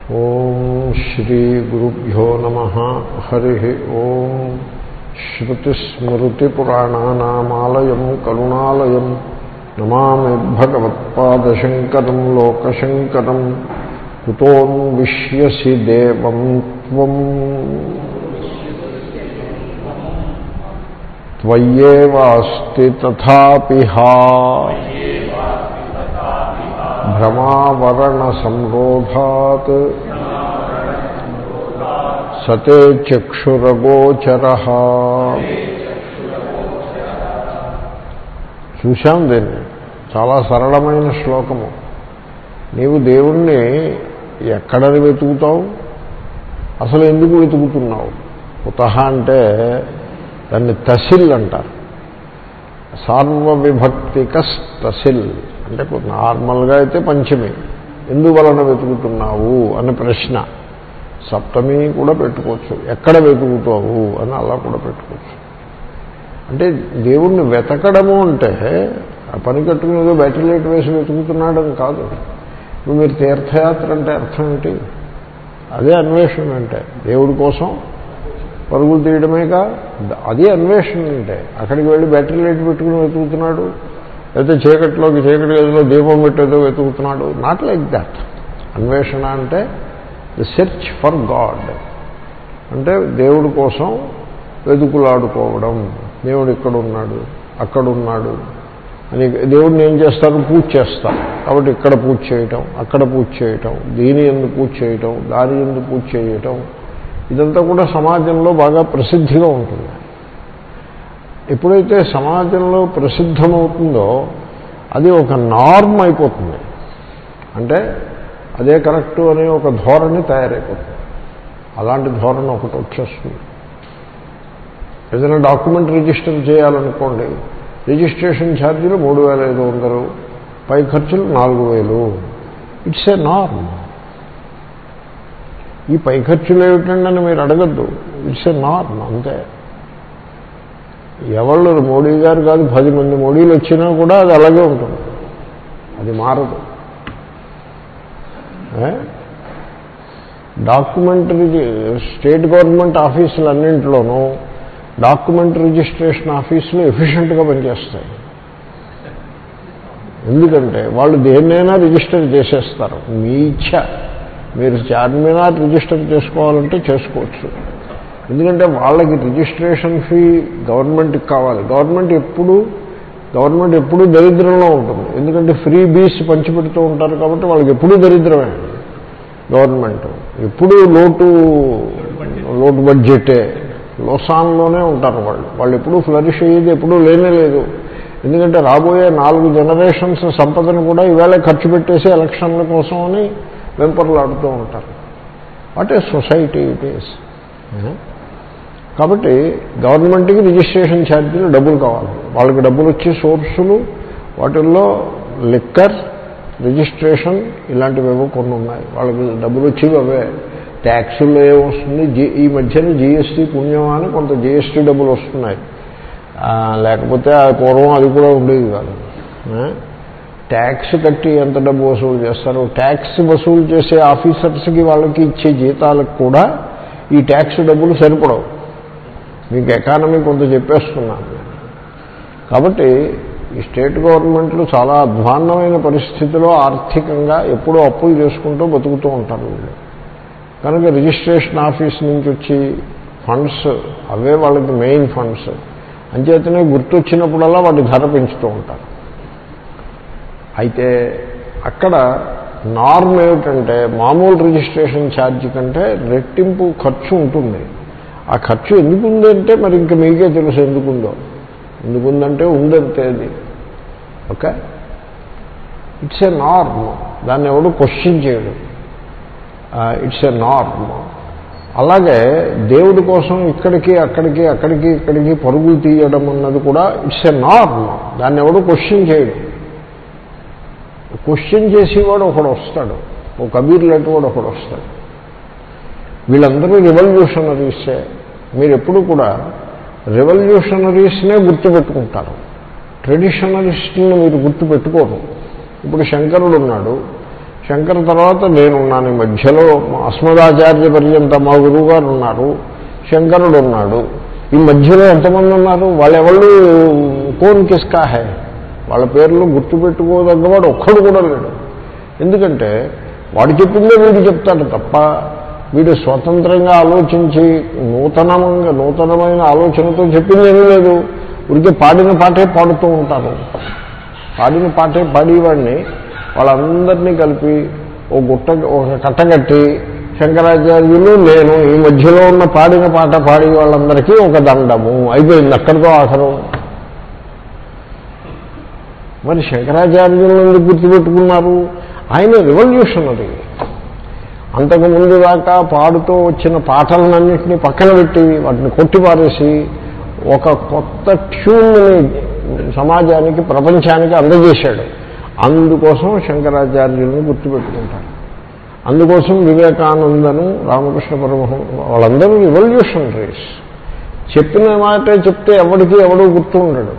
ఓం శ్రీ గురుభ్యో నమ హరి ఓం శ్రుతిస్మృతిపురాణానామాలయం కరుణాలయం నమామి భగవత్పాదశంకరం లోకశంకరం కుతోన్విష్యసి దేవం త్వం త్వయ్యేవాస్తి తథాపిహా భ్రమావరణ సంరోధాత్ సతే చక్షురగోచర చూశాం దీన్ని చాలా సరళమైన శ్లోకము నీవు దేవుణ్ణి ఎక్కడని వెతుకుతావు అసలు ఎందుకు వెతుకుతున్నావు కుతహ అంటే దాన్ని తసిల్ అంటారు సార్వవిభక్తిక తసిల్ అంటే నార్మల్గా అయితే పంచమి ఎందువలన వెతుకుతున్నావు అనే ప్రశ్న సప్తమి కూడా పెట్టుకోవచ్చు ఎక్కడ వెతుకుతావు అని అలా కూడా పెట్టుకోవచ్చు అంటే దేవుణ్ణి వెతకడము అంటే ఆ పని కట్టుకుని ఏదో బ్యాటిలైట్ వేసి వెతుకుతున్నాడని కాదు ఇప్పుడు మీరు తీర్థయాత్ర అంటే అర్థం ఏంటి అదే అన్వేషణ అంటే దేవుడి కోసం పరుగులు తీయడమేగా అదే అన్వేషణ అంటే అక్కడికి వెళ్ళి బ్యాటరీ లైట్ పెట్టుకుని వెతుకుతున్నాడు లేకపోతే చీకటిలోకి చీకటి గదిలో దీపం పెట్టేదో వెతుకుతున్నాడు నాట్ లైక్ దాట్ అన్వేషణ అంటే ది సెర్చ్ ఫర్ గాడ్ అంటే దేవుడి కోసం వెతుకులాడుకోవడం దేవుడు ఇక్కడ ఉన్నాడు అక్కడ ఉన్నాడు అని దేవుడిని ఏం చేస్తారు పూజ చేస్తారు కాబట్టి ఇక్కడ పూజ చేయటం అక్కడ పూజ చేయటం దీని ఎందు పూజ చేయటం దాని ఎందు పూజ చేయటం ఇదంతా కూడా సమాజంలో బాగా ప్రసిద్ధిగా ఉంటుంది ఎప్పుడైతే సమాజంలో ప్రసిద్ధమవుతుందో అది ఒక నార్మ్ అయిపోతుంది అంటే అదే కరెక్టు అనే ఒక ధోరణి తయారైపోతుంది అలాంటి ధోరణి ఒకటి వచ్చేస్తుంది ఏదైనా డాక్యుమెంట్ రిజిస్టర్ చేయాలనుకోండి రిజిస్ట్రేషన్ ఛార్జీలు మూడు వేల ఐదు వందలు పై ఖర్చులు నాలుగు వేలు ఇట్స్ ఏ నార్మ్ ఈ పై ఖర్చులు ఏమిటండి అని మీరు అడగద్దు ఇట్స్ ఏ నార్మ్ అంతే ఎవళ్ళు మోడీ గారు కాదు పది మంది మోడీలు వచ్చినా కూడా అది అలాగే ఉంటుంది అది మారదు డాక్యుమెంట్ స్టేట్ గవర్నమెంట్ ఆఫీసులు అన్నింటిలోనూ డాక్యుమెంట్ రిజిస్ట్రేషన్ ఆఫీసులు ఎఫిషియెంట్గా పనిచేస్తాయి ఎందుకంటే వాళ్ళు దేన్నైనా రిజిస్టర్ చేసేస్తారు మీ ఇచ్చ మీరు చార్మినార్ రిజిస్టర్ చేసుకోవాలంటే చేసుకోవచ్చు ఎందుకంటే వాళ్ళకి రిజిస్ట్రేషన్ ఫీ గవర్నమెంట్కి కావాలి గవర్నమెంట్ ఎప్పుడు గవర్నమెంట్ ఎప్పుడూ దరిద్రంలో ఉంటుంది ఎందుకంటే ఫ్రీ బీస్ పంచిపెడుతూ ఉంటారు కాబట్టి వాళ్ళకి ఎప్పుడూ దరిద్రమే గవర్నమెంట్ ఎప్పుడూ లోటు లోటు బడ్జెటే లోసాన్లోనే ఉంటారు వాళ్ళు వాళ్ళు ఎప్పుడూ ఫ్లరిష్ అయ్యేది ఎప్పుడూ లేనే లేదు ఎందుకంటే రాబోయే నాలుగు జనరేషన్స్ సంపదను కూడా ఈవేళ ఖర్చు పెట్టేసి ఎలక్షన్ల కోసం అని వెంపర్లాడుతూ ఉంటారు what a society it is కాబట్టి గవర్నమెంట్కి రిజిస్ట్రేషన్ ఛార్జీలు డబ్బులు కావాలి వాళ్ళకి డబ్బులు వచ్చే సోర్సులు వాటిల్లో లిక్కర్ రిజిస్ట్రేషన్ ఇలాంటివేవో కొన్ని ఉన్నాయి వాళ్ళకి డబ్బులు వచ్చేవి అవే ట్యాక్సుల్లో ఏమొస్తుంది జీ ఈ మధ్యన జీఎస్టీ పుణ్యం అని కొంత జీఎస్టీ డబ్బులు వస్తున్నాయి లేకపోతే ఆ పూర్వం అది కూడా ఉండేది కాదు ట్యాక్స్ కట్టి ఎంత డబ్బు వసూలు చేస్తారు ట్యాక్స్ వసూలు చేసే ఆఫీసర్స్కి వాళ్ళకి ఇచ్చే జీతాలకు కూడా ఈ ట్యాక్స్ డబ్బులు సరిపడవు మీకు ఎకానమీ కొంత చెప్పేస్తున్నాను కాబట్టి ఈ స్టేట్ గవర్నమెంట్లు చాలా అధ్వాన్నమైన పరిస్థితిలో ఆర్థికంగా ఎప్పుడూ అప్పులు చేసుకుంటూ బతుకుతూ ఉంటారు వీళ్ళు కనుక రిజిస్ట్రేషన్ ఆఫీస్ నుంచి వచ్చి ఫండ్స్ అవే వాళ్ళకి మెయిన్ ఫండ్స్ అంచేతనే గుర్తొచ్చినప్పుడల్లా వాటి ధర పెంచుతూ ఉంటారు అయితే అక్కడ నార్మ్ ఏమిటంటే మామూలు రిజిస్ట్రేషన్ ఛార్జీ కంటే రెట్టింపు ఖర్చు ఉంటుంది ఆ ఖర్చు ఎందుకుందంటే మరి ఇంకా మీకే తెలుసు ఎందుకుందో ఎందుకుందంటే ఉందంతే అది ఓకే ఇట్స్ ఏ నార్మ్ దాన్ని ఎవడు క్వశ్చన్ చేయడు ఇట్స్ ఏ నార్మ్ అలాగే దేవుడి కోసం ఇక్కడికి అక్కడికి అక్కడికి ఇక్కడికి పరుగులు తీయడం అన్నది కూడా ఇట్స్ ఏ నార్మ్ దాన్ని ఎవడు క్వశ్చన్ చేయడు క్వశ్చన్ చేసేవాడు ఒకడు వస్తాడు ఓ కబీర్ లాంటి వాడు ఒకడు వస్తాడు వీళ్ళందరూ రెవల్యూషనరీసే మీరు ఎప్పుడు కూడా రెవల్యూషనరీస్నే గుర్తుపెట్టుకుంటారు ట్రెడిషనలిస్ట్ని మీరు గుర్తుపెట్టుకోరు ఇప్పుడు శంకరుడు ఉన్నాడు శంకర్ తర్వాత నేనున్నాను ఈ మధ్యలో అస్మదాచార్య పర్యంత మా గురువు గారు ఉన్నారు శంకరుడు ఉన్నాడు ఈ మధ్యలో ఎంతమంది ఉన్నారు వాళ్ళెవళ్ళు కోన్ కిస్కా హే వాళ్ళ పేర్లు గుర్తుపెట్టుకోదగ్గవాడు ఒక్కడు కూడా లేడు ఎందుకంటే వాడు చెప్పిందే వీడు చెప్తాడు తప్ప వీడు స్వతంత్రంగా ఆలోచించి నూతనంగా నూతనమైన ఆలోచనతో చెప్పింది ఏమీ లేదు ఉడికే పాడిన పాటే పాడుతూ ఉంటారు పాడిన పాటే పాడేవాడిని వాళ్ళందరినీ కలిపి ఓ గుట్ట ఒక కట్టగట్టి శంకరాచార్యులు నేను ఈ మధ్యలో ఉన్న పాడిన పాట పాడి వాళ్ళందరికీ ఒక దండము అయిపోయింది అక్కడితో ఆఖరం మరి శంకరాచార్యులను ఎందుకు గుర్తుపెట్టుకున్నారు ఆయన రివల్యూషన్ అది అంతకుముందు దాకా పాడుతూ వచ్చిన పాటలన్నింటినీ పక్కన పెట్టి వాటిని కొట్టిపారేసి ఒక కొత్త ట్యూన్ని సమాజానికి ప్రపంచానికి అందజేశాడు అందుకోసం శంకరాచార్యులను గుర్తుపెట్టుకుంటారు అందుకోసం వివేకానందను రామకృష్ణ పరమహం వాళ్ళందరూ రివల్యూషనరీస్ చెప్పిన మాటే చెప్తే ఎవడికి ఎవడూ గుర్తు ఉండడు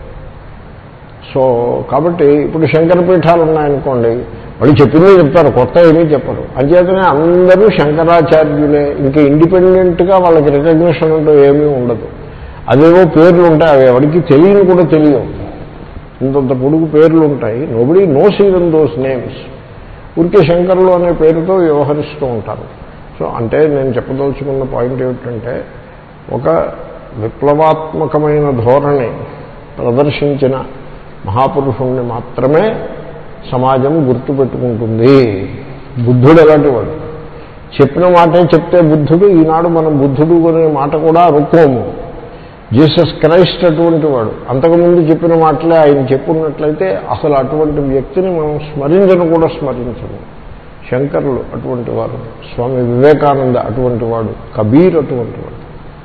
సో కాబట్టి ఇప్పుడు శంకరపీఠాలు ఉన్నాయనుకోండి వాళ్ళు చెప్పిందే చెప్తారు కొత్త ఏమీ చెప్పరు అంచేతనే అందరూ శంకరాచార్యులే ఇంకా ఇండిపెండెంట్గా వాళ్ళకి రికగ్నిషన్ అంటూ ఏమీ ఉండదు అవేవో పేర్లు ఉంటాయి అవి ఎవరికి తెలియని కూడా తెలియవు ఇంతంత పొడుగు పేర్లు ఉంటాయి nobody knows even those names ఊరికే శంకరులు అనే పేరుతో వ్యవహరిస్తూ ఉంటారు సో అంటే నేను చెప్పదలుచుకున్న పాయింట్ ఏమిటంటే ఒక విప్లవాత్మకమైన ధోరణి ప్రదర్శించిన మహాపురుషుణ్ణి మాత్రమే సమాజం గుర్తుపెట్టుకుంటుంది బుద్ధుడు ఎలాంటి వాడు చెప్పిన మాటే చెప్తే బుద్ధుడు ఈనాడు మనం బుద్ధుడు అనే మాట కూడా అనుకోము జీసస్ క్రైస్ట్ అటువంటి వాడు అంతకుముందు చెప్పిన మాటలే ఆయన చెప్పున్నట్లయితే అసలు అటువంటి వ్యక్తిని మనం స్మరించను కూడా స్మరించము శంకరులు అటువంటి వాడు స్వామి వివేకానంద అటువంటి వాడు కబీర్ అటువంటి వాడు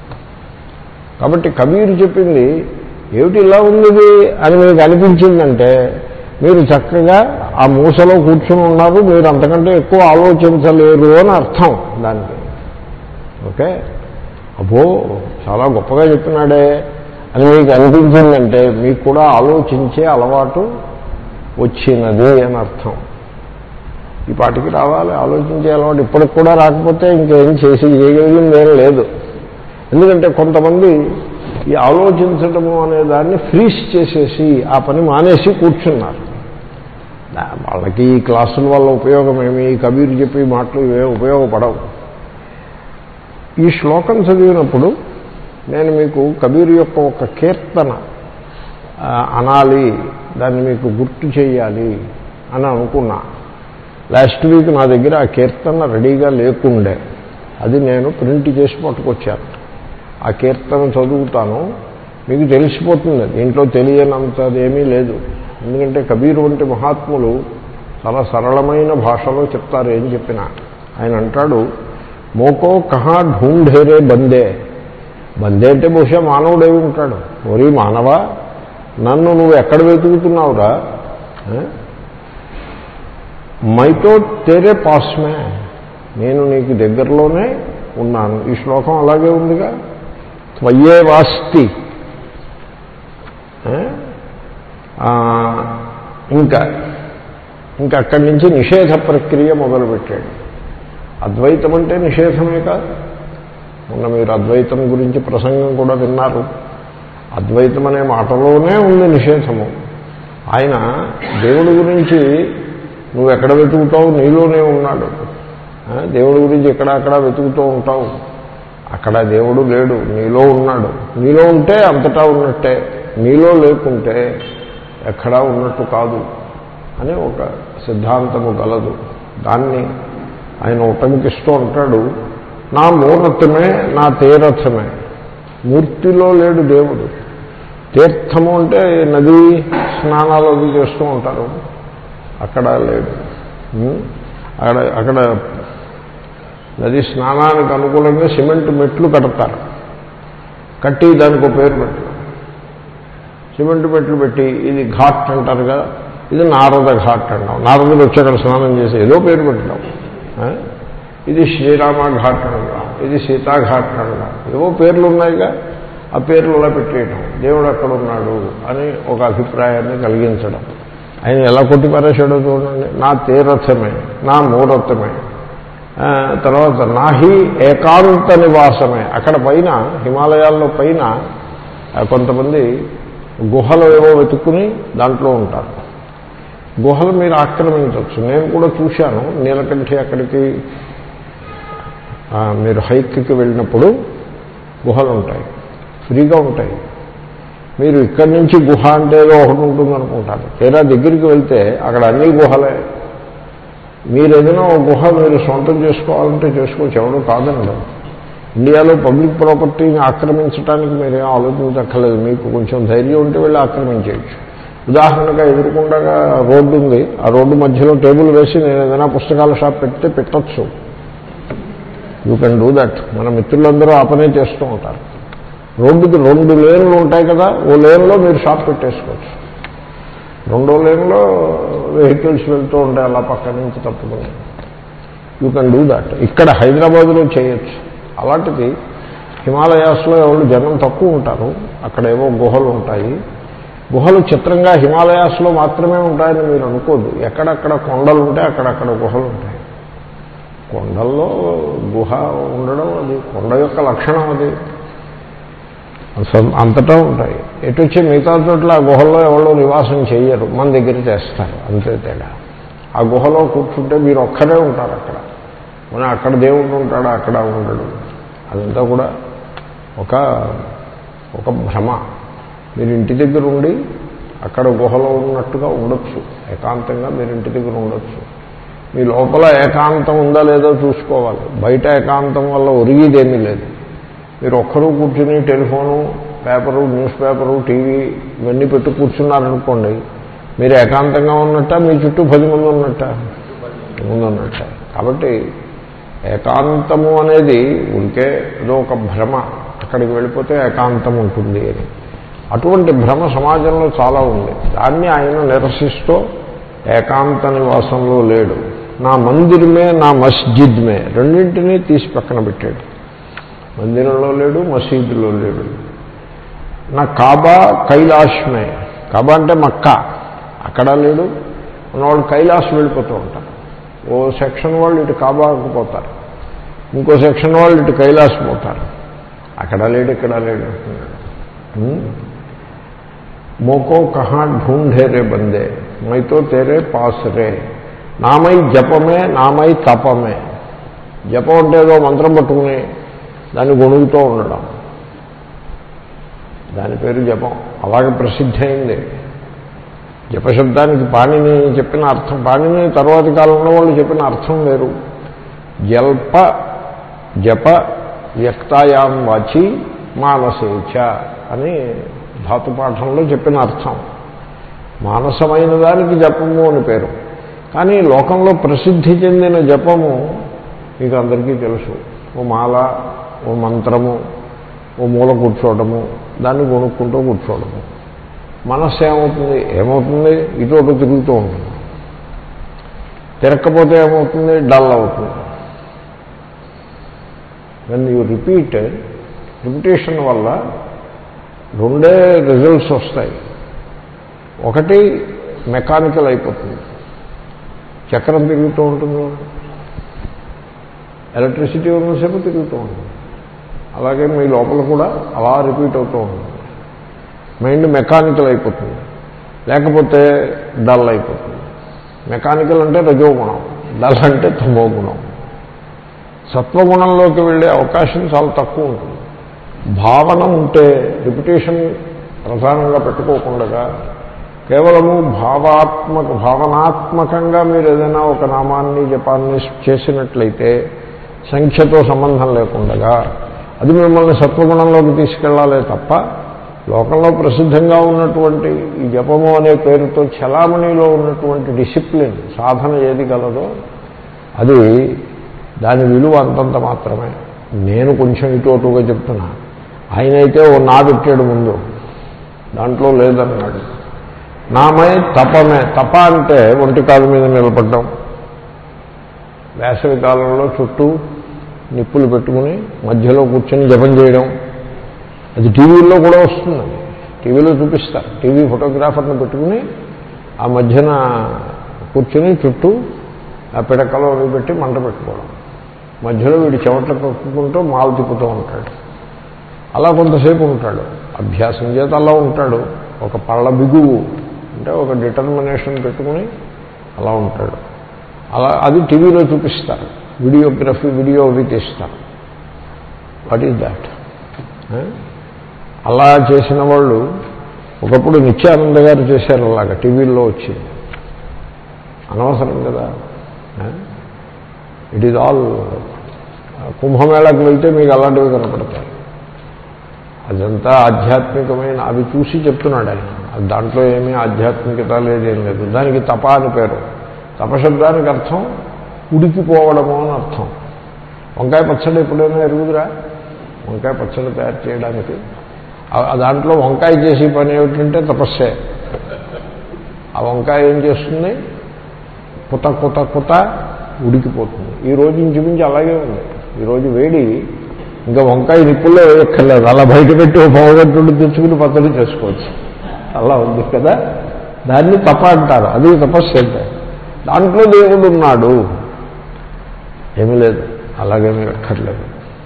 కాబట్టి కబీర్ చెప్పింది ఏమిటి ఇలా ఉంది అని మీకు అనిపించిందంటే మీరు చక్కగా ఆ మూసలో కూర్చుని ఉన్నారు మీరు అంతకంటే ఎక్కువ ఆలోచించలేరు అని అర్థం దానికి ఓకే అబ్బో చాలా గొప్పగా చెప్పినాడే అని మీకు అనిపించిందంటే మీకు కూడా ఆలోచించే అలవాటు వచ్చినది అని అర్థం ఈ పాటికి రావాలి ఆలోచించే అలవాటు ఇప్పటికి కూడా రాకపోతే ఇంకేం చేసి చేయగలిగింది ఏం లేదు ఎందుకంటే కొంతమంది ఈ ఆలోచించడము అనే దాన్ని ఫ్రీజ్ చేసేసి ఆ పని మానేసి కూర్చున్నారు వాళ్ళకి ఈ క్లాసుల వల్ల ఉపయోగం ఏమి ఈ కబీర్ చెప్పి మాటలు ఇవే ఉపయోగపడవు ఈ శ్లోకం చదివినప్పుడు నేను మీకు కబీర్ యొక్క ఒక కీర్తన అనాలి దాన్ని మీకు గుర్తు చేయాలి అని అనుకున్నా లాస్ట్ వీక్ నా దగ్గర ఆ కీర్తన రెడీగా లేకుండే అది నేను ప్రింట్ చేసి పట్టుకొచ్చాను ఆ కీర్తన చదువుతాను మీకు తెలిసిపోతుంది దీంట్లో తెలియనంత ఏమీ లేదు ఎందుకంటే కబీర్ వంటి మహాత్ములు చాలా సరళమైన భాషలో చెప్తారు ఏం చెప్పినా ఆయన అంటాడు మోకో కహా ఢూంఢేరే బందే బందే అంటే బహుశా మానవుడై ఉంటాడు ఓరి మానవా నన్ను నువ్వు ఎక్కడ వెతుకుతున్నావురా మైతో తేరే పాస్మే నేను నీకు దగ్గరలోనే ఉన్నాను ఈ శ్లోకం అలాగే ఉందిగా త్వయ్యే వాస్తి ఇంకా ఇంకా అక్కడి నుంచి నిషేధ ప్రక్రియ మొదలుపెట్టాడు అద్వైతం అంటే నిషేధమే కాదు మొన్న మీరు అద్వైతం గురించి ప్రసంగం కూడా విన్నారు అద్వైతం అనే మాటలోనే ఉంది నిషేధము ఆయన దేవుడి గురించి నువ్వు ఎక్కడ వెతుకుతావు నీలోనే ఉన్నాడు దేవుడి గురించి ఎక్కడక్కడ వెతుకుతూ ఉంటావు అక్కడ దేవుడు లేడు నీలో ఉన్నాడు నీలో ఉంటే అంతటా ఉన్నట్టే నీలో లేకుంటే ఎక్కడా ఉన్నట్టు కాదు అని ఒక సిద్ధాంతము గలదు దాన్ని ఆయన ఉటంకిస్తూ ఉంటాడు నా మూర్తమే నా తీరథమే మూర్తిలో లేడు దేవుడు తీర్థము అంటే నది స్నానాలు అవి చేస్తూ ఉంటారు అక్కడ లేడు అక్కడ అక్కడ నది స్నానానికి అనుకూలంగా సిమెంట్ మెట్లు కడతారు కట్టి దానికి ఒక పేరు పెట్టడం సిమెంట్ మెట్లు పెట్టి ఇది ఘాట్ అంటారు కదా ఇది నారద ఘాట్ అంటాం నారదుడు వచ్చి అక్కడ స్నానం చేసి ఏదో పేరు పెట్టడం ఇది శ్రీరామ ఘాట్ అంటాం ఇది సీతాఘాట్ అంటాం ఏవో పేర్లు ఉన్నాయిగా ఆ పేర్లు అలా పెట్టేయటం దేవుడు అక్కడ ఉన్నాడు అని ఒక అభిప్రాయాన్ని కలిగించడం ఆయన ఎలా కొట్టి పారేశాడో చూడండి నా తీరథమే నా మూరథమే ఆ, తర్వాత నాహి ఏకాంత నివాసమే అక్కడ పైన హిమాలయాల్లో పైన ఆ, కొంతమంది గుహలు ఏవో వెతుక్కుని దాంట్లో ఉంటారు గుహలు మీరు ఆక్రమించవచ్చు నేను కూడా చూశాను నీలకంఠి అక్కడికి ఆ, మీరు హైక్కి వెళ్ళినప్పుడు గుహలు ఉంటాయి ఫ్రీగా ఉంటాయి మీరు ఇక్కడి నుంచి గుహ అంటే ఏదో ఒకటి ఉంటుంది అనుకుంటారు తీరా దగ్గరికి వెళ్తే అక్కడ అన్ని గుహలే మీరు ఏదైనా ఒక గుహ మీరు సొంతం చేసుకోవాలంటే చేసుకోవచ్చు ఎవడో కాదండి ఇండియాలో పబ్లిక్ ప్రాపర్టీని ఆక్రమించడానికి మీరేం ఆలోచించక్కర్లేదు మీకు కొంచెం ధైర్యం ఉంటే వెళ్ళి ఆక్రమించేయచ్చు ఉదాహరణగా ఎదుర్కొండగా రోడ్డు ఉంది ఆ రోడ్డు మధ్యలో టేబుల్ వేసి నేను ఏదైనా పుస్తకాల షాప్ పెడితే పెట్టచ్చు యూ కెన్ డూ దట్ మన మిత్రులందరూ ఆ పనే చేస్తూ ఉంటారు రోడ్డుకి రెండు లేన్లు ఉంటాయి కదా ఓ లేన్లో మీరు షాప్ పెట్టేసుకోవచ్చు రెండో లేన్లో వెహికల్స్ వెళ్తూ ఉంటాయి అలా పక్క నుంచి తప్పుకొని యూ కెన్ డూ దట్ ఇక్కడ హైదరాబాద్లో చేయొచ్చు అలాంటిది హిమాలయాస్లో ఎవరు జనం తక్కువ ఉంటారు అక్కడ ఏవో గుహలు ఉంటాయి గుహలు చిత్రంగా హిమాలయాస్లో మాత్రమే ఉంటాయని మీరు అనుకోద్దు ఎక్కడక్కడ కొండలు ఉంటే అక్కడక్కడ గుహలు ఉంటాయి కొండల్లో గుహ ఉండడం అది కొండ యొక్క లక్షణం అది అసలు అంతటా ఉంటాయి ఎటు వచ్చి మిగతా చోట్ల ఆ గుహల్లో ఎవరో నివాసం చేయరు మన దగ్గర చేస్తారు అంతే తేడా ఆ గుహలో కూర్చుంటే మీరు ఒక్కరే ఉంటారు అక్కడ మన అక్కడ దేవుడు ఉంటాడు అక్కడ ఉండడు అదంతా కూడా ఒక ఒక భ్రమ మీరు ఇంటి దగ్గర ఉండి అక్కడ గుహలో ఉన్నట్టుగా ఉండొచ్చు ఏకాంతంగా మీరు ఇంటి దగ్గర ఉండొచ్చు మీ లోపల ఏకాంతం ఉందా లేదో చూసుకోవాలి బయట ఏకాంతం వల్ల ఒరిగిదేమీ లేదు మీరు ఒక్కరూ కూర్చుని telephone paper news paper TV ఇవన్నీ పెట్టి కూర్చున్నారనుకోండి మీరు ఏకాంతంగా ఉన్నట్ట మీ చుట్టూ పది మంది ఉన్నట్ట ముందు ఉన్నట్ట కాబట్టి ఏకాంతము అనేది ఉంటే ఏదో ఒక భ్రమ అక్కడికి వెళ్ళిపోతే ఏకాంతం ఉంటుంది అని అటువంటి భ్రమ సమాజంలో చాలా ఉంది దాన్ని ఆయన నిరసిస్తూ ఏకాంత నివాసంలో లేడు నా మందిరమే నా మస్జిద్మే రెండింటినీ తీసి పక్కన పెట్టాడు మందిరంలో లేడు మసీదులో లేడు నా కాబా కైలాష్మే కాబా అంటే మక్కా అక్కడ లేడు ఉన్నవాళ్ళు కైలాస్ వెళ్ళిపోతూ ఉంటారు ఓ సెక్షన్ వాళ్ళు ఇటు కాబాకు పోతారు ఇంకో సెక్షన్ వాళ్ళు ఇటు కైలాస్ పోతారు అక్కడ లేడు ఇక్కడ లేడు అంటున్నాడు హ్మ్? మోకో కహా ఢూంఢే రే బందే మైతో తేరే పాస్ రే నామై జపమే నామై తపమే జపం అంటే ఏదో మంత్రం పట్టుకుని దాన్ని గొణుగుతూ ఉండడం దాని పేరు జపం అలాగే ప్రసిద్ధి అయింది జపశబ్దానికి పాణిని చెప్పిన అర్థం పాణిని తర్వాతి కాలంలో వాళ్ళు చెప్పిన అర్థం వేరు జల్ప జప వ్యక్తాయాం వాచి మానసేచ అని ధాతుపాఠంలో చెప్పిన అర్థం మానసమైన దానికి జపము అని పేరు కానీ లోకంలో ప్రసిద్ధి చెందిన జపము మీకు అందరికీ తెలుసు ఓ మాల ఓ మంత్రము ఓ మూల కూర్చోవడము దాన్ని కొనుక్కుంటూ కూర్చోవడము మనస్సు ఏమవుతుంది ఏమవుతుంది ఇటు అటు తిరుగుతూ ఉంటుంది తిరగకపోతే ఏమవుతుంది డల్ అవుతుంది వెన్ యూ రిపీట్ రిపిటేషన్ వల్ల రెండే రిజల్ట్స్ వస్తాయి ఒకటి మెకానికల్ అయిపోతుంది చక్రం తిరుగుతూ ఉంటుంది ఎలక్ట్రిసిటీ ఉన్నసేపు తిరుగుతూ ఉంటుంది అలాగే మీ లోపల కూడా అలా రిపీట్ అవుతూ ఉంటుంది మైండ్ మెకానికల్ అయిపోతుంది లేకపోతే డల్ అయిపోతుంది మెకానికల్ అంటే రజోగుణం డల్ అంటే తమో గుణం సత్వగుణంలోకి వెళ్ళే అవకాశం చాలా తక్కువ ఉంటుంది భావన ఉంటే రిపిటేషన్ ప్రధానంగా పెట్టుకోకుండా కేవలము భావాత్మక భావనాత్మకంగా మీరు ఏదైనా ఒక నామాన్ని జపాన్ని చేసినట్లయితే సంఖ్యతో సంబంధం లేకుండా అది మిమ్మల్ని సత్వగుణంలోకి తీసుకెళ్లాలే తప్ప లోకంలో ప్రసిద్ధంగా ఉన్నటువంటి ఈ జపము అనే పేరుతో చలామణిలో ఉన్నటువంటి డిసిప్లిన్ సాధన ఏది గలదో అది దాని విలువ అంతంత మాత్రమే నేను కొంచెం ఇటు అటుగా చెప్తున్నా ఆయన అయితే ఓ నా పెట్టాడు ముందు దాంట్లో లేదన్నాడు నామై తపమే తప అంటే ఒంటి కాలు మీద నిలబడ్డం వేసవి కాలంలో చుట్టూ నిప్పులు పెట్టుకుని మధ్యలో కూర్చొని జపం చేయడం అది టీవీల్లో కూడా వస్తుంది టీవీలో చూపిస్తారు టీవీ ఫోటోగ్రాఫర్ని పెట్టుకుని ఆ మధ్యన కూర్చుని చుట్టూ ఆ పిడకలో అవి పెట్టి మంట పెట్టుకోవడం మధ్యలో వీడి చెమటలు కక్కుకుంటూ మాలు తిప్పుతూ ఉంటాడు అలా కొంతసేపు ఉంటాడు అభ్యాసం చేత అలా ఉంటాడు ఒక పళ్ళ బిగువు అంటే ఒక డిటర్మినేషన్ పెట్టుకుని అలా ఉంటాడు అలా అది టీవీలో చూపిస్తారు వీడియోగ్రఫీ వీడియో అవి తీస్తారు వాట్ ఈజ్ దాట్ అలా చేసిన వాళ్ళు ఒకప్పుడు నిత్యానంద గారు చేశారు అలాగా టీవీల్లో వచ్చింది అనవసరం కదా ఇట్ ఈజ్ ఆల్ కుంభమేళాకు వెళ్తే మీకు అలాంటివి కనపడతాయి అదంతా ఆధ్యాత్మికమైన అవి చూసి చెప్తున్నాడు ఆయన అది దాంట్లో ఏమీ ఆధ్యాత్మికత లేదేం లేదు దానికి తప అని పేరు తపశబ్దానికి అర్థం ఉడికిపోవడము అని అర్థం వంకాయ పచ్చడి ఎప్పుడైనా ఎరుగుదురా వంకాయ పచ్చడి తయారు చేయడానికి ఆ దాంట్లో వంకాయ చేసే పని ఏమిటంటే తపస్సే ఆ వంకాయ ఏం చేస్తుంది కుత కుత కుత ఉడికిపోతుంది ఈ రోజు ఇంచుమించి అలాగే ఉంది ఈరోజు వేడి ఇంకా వంకాయ నిప్పుల్లో వేయక్కర్లేదు అలా బయట పెట్టి ఒక పవగంటుడు తెచ్చుకుని పచ్చడి చేసుకోవచ్చు అలా ఉంది కదా దాన్ని తప అంటారు అది తపస్సు అంటే దాంట్లో దేవుడు ఉన్నాడు ఏమీ లేదు అలాగేమీ అక్కర్లేదు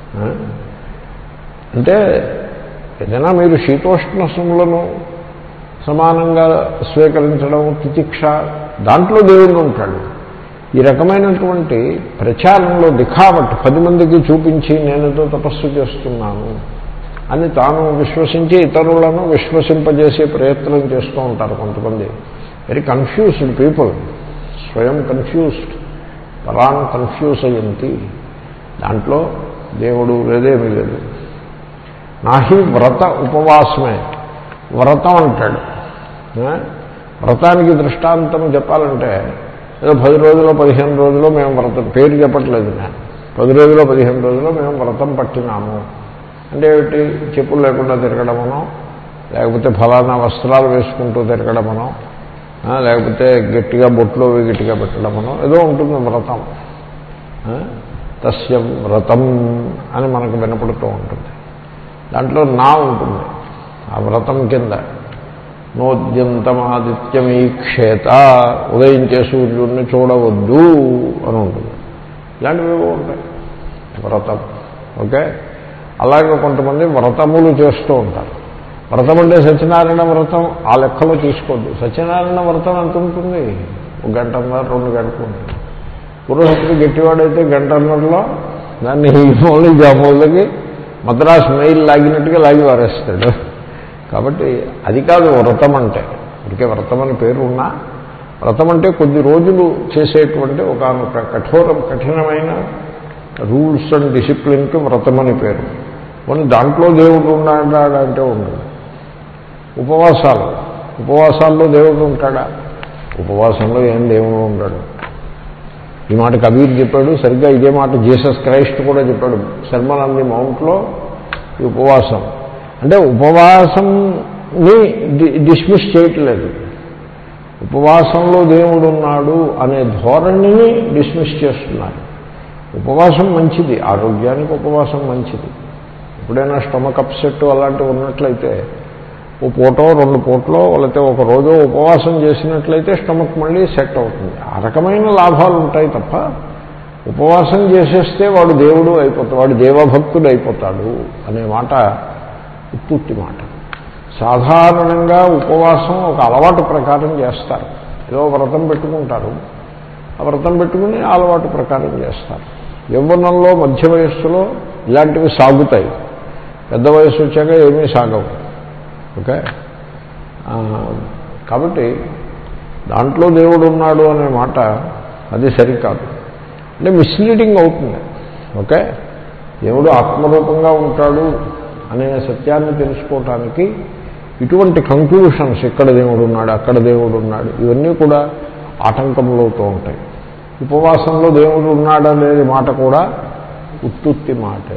అంటే ఏదైనా మీరు శీతోష్ణసములను సమానంగా స్వీకరించడం తితిక్ష దాంట్లో దేవుడు ఉంటాడు ఈ రకమైనటువంటి ప్రచారంలో దిఖావట్ పది మందికి చూపించి నేనుతో తపస్సు చేస్తున్నాను అని తాను విశ్వసించి ఇతరులను విశ్వసింపజేసే ప్రయత్నం చేస్తూ ఉంటారు కొంతమంది వెరీ కన్ఫ్యూజ్డ్ పీపుల్ స్వయం కన్ఫ్యూజ్డ్ పరాన్ కన్ఫ్యూజ్ అయ్యింది దాంట్లో దేవుడు లేదేమీ లేదు నాహి వ్రత ఉపవాసమే వ్రతం అంటాడు వ్రతానికి దృష్టాంతం చెప్పాలంటే ఏదో పది రోజులు పదిహేను రోజులు మేము వ్రతం పేరు చెప్పట్లేదు నేను పది రోజులు పదిహేను రోజులు మేము వ్రతం పట్టినాము అంటే ఏమిటి చెప్పులు లేకుండా తిరగడమనో లేకపోతే ఫలానా వస్త్రాలు వేసుకుంటూ తిరగడమనో లేకపోతే గట్టిగా బొట్లో గట్టిగా పెట్టడమనో ఏదో ఉంటుంది వ్రతం తస్య వ్రతం అని మనకు వినపడుతూ ఉంటుంది దాంట్లో నా ఉంటుంది ఆ వ్రతం కింద నోద్యంతమాదిత్యమీక్షేత ఉదయించే సూర్యుడిని చూడవద్దు అని ఉంటుంది ఇలాంటివి ఉంటాయి వ్రతం ఓకే అలాగే కొంతమంది వ్రతములు చేస్తూ ఉంటారు వ్రతం అంటే సత్యనారాయణ వ్రతం ఆ లెక్కలో తీసుకోవద్దు సత్యనారాయణ వ్రతం ఎంత ఉంటుంది ఒక గంటన్నర రెండు గంటలు ఉంటుంది పురోహితుడు గట్టివాడైతే గంటన్నరలో దాన్ని మూలకి జామూలకి మద్రాసు మెయిల్ లాగినట్టుగా లాగి వారేస్తాడు కాబట్టి అది కాదు వ్రతం అంటే ఇదికే వ్రతం అని పేరు ఉన్నా వ్రతం అంటే కొద్ది రోజులు చేసేటువంటి ఒక కఠోర కఠినమైన రూల్స్ అండ్ డిసిప్లిన్కి వ్రతం అని పేరు కొన్ని దాంట్లో దేవుడు ఉన్నాడంటే ఉండదు ఉపవాసాలు ఉపవాసాల్లో దేవుడు ఉంటాడా ఉపవాసంలో ఏం దేవుడు ఉండడు ఈ మాట కబీర్ చెప్పాడు సరిగ్గా ఇదే మాట జీసస్ క్రైస్ట్ కూడా చెప్పాడు శర్మనంది మౌంట్లో ఈ ఉపవాసం అంటే ఉపవాసంని డిస్మిస్ చేయట్లేదు ఉపవాసంలో దేవుడు ఉన్నాడు అనే ధోరణిని డిస్మిస్ చేస్తున్నారు ఉపవాసం మంచిది ఆరోగ్యానికి ఉపవాసం మంచిది ఎప్పుడైనా స్టమక్ అప్సెట్ అలాంటివి ఉన్నట్లయితే ఓ పూటో రెండు పూటలో లేకపోతే ఒక రోజు ఉపవాసం చేసినట్లయితే స్టమక్ మళ్ళీ సెట్ అవుతుంది ఆ రకమైన లాభాలు ఉంటాయి తప్ప ఉపవాసం చేసేస్తే వాడు దేవుడు అయిపోతాడు వాడు దేవభక్తుడు అయిపోతాడు అనే మాట ఉత్తుత్తి మాట సాధారణంగా ఉపవాసం ఒక అలవాటు ప్రకారం చేస్తారు ఏదో వ్రతం పెట్టుకుంటారు ఆ వ్రతం పెట్టుకుని అలవాటు ప్రకారం చేస్తారు యవ్వనంలో మధ్య వయస్సులో ఇలాంటివి సాగుతాయి పెద్ద వయసు వచ్చాక ఏమీ సాగవు ఓకే కాబట్టి దాంట్లో దేవుడు ఉన్నాడు అనే మాట అది సరికాదు అంటే మిస్లీడింగ్ అవుతుంది ఓకే దేవుడు ఆత్మరూపంగా ఉంటాడు అనే సత్యాన్ని తెలుసుకోవటానికి ఇటువంటి కంక్లూషన్స్ ఇక్కడ దేవుడు ఉన్నాడు అక్కడ దేవుడు ఉన్నాడు ఇవన్నీ కూడా ఆటంకములవుతూ ఉంటాయి ఉపవాసంలో దేవుడు ఉన్నాడనేది మాట కూడా ఉత్తుత్తి మాటే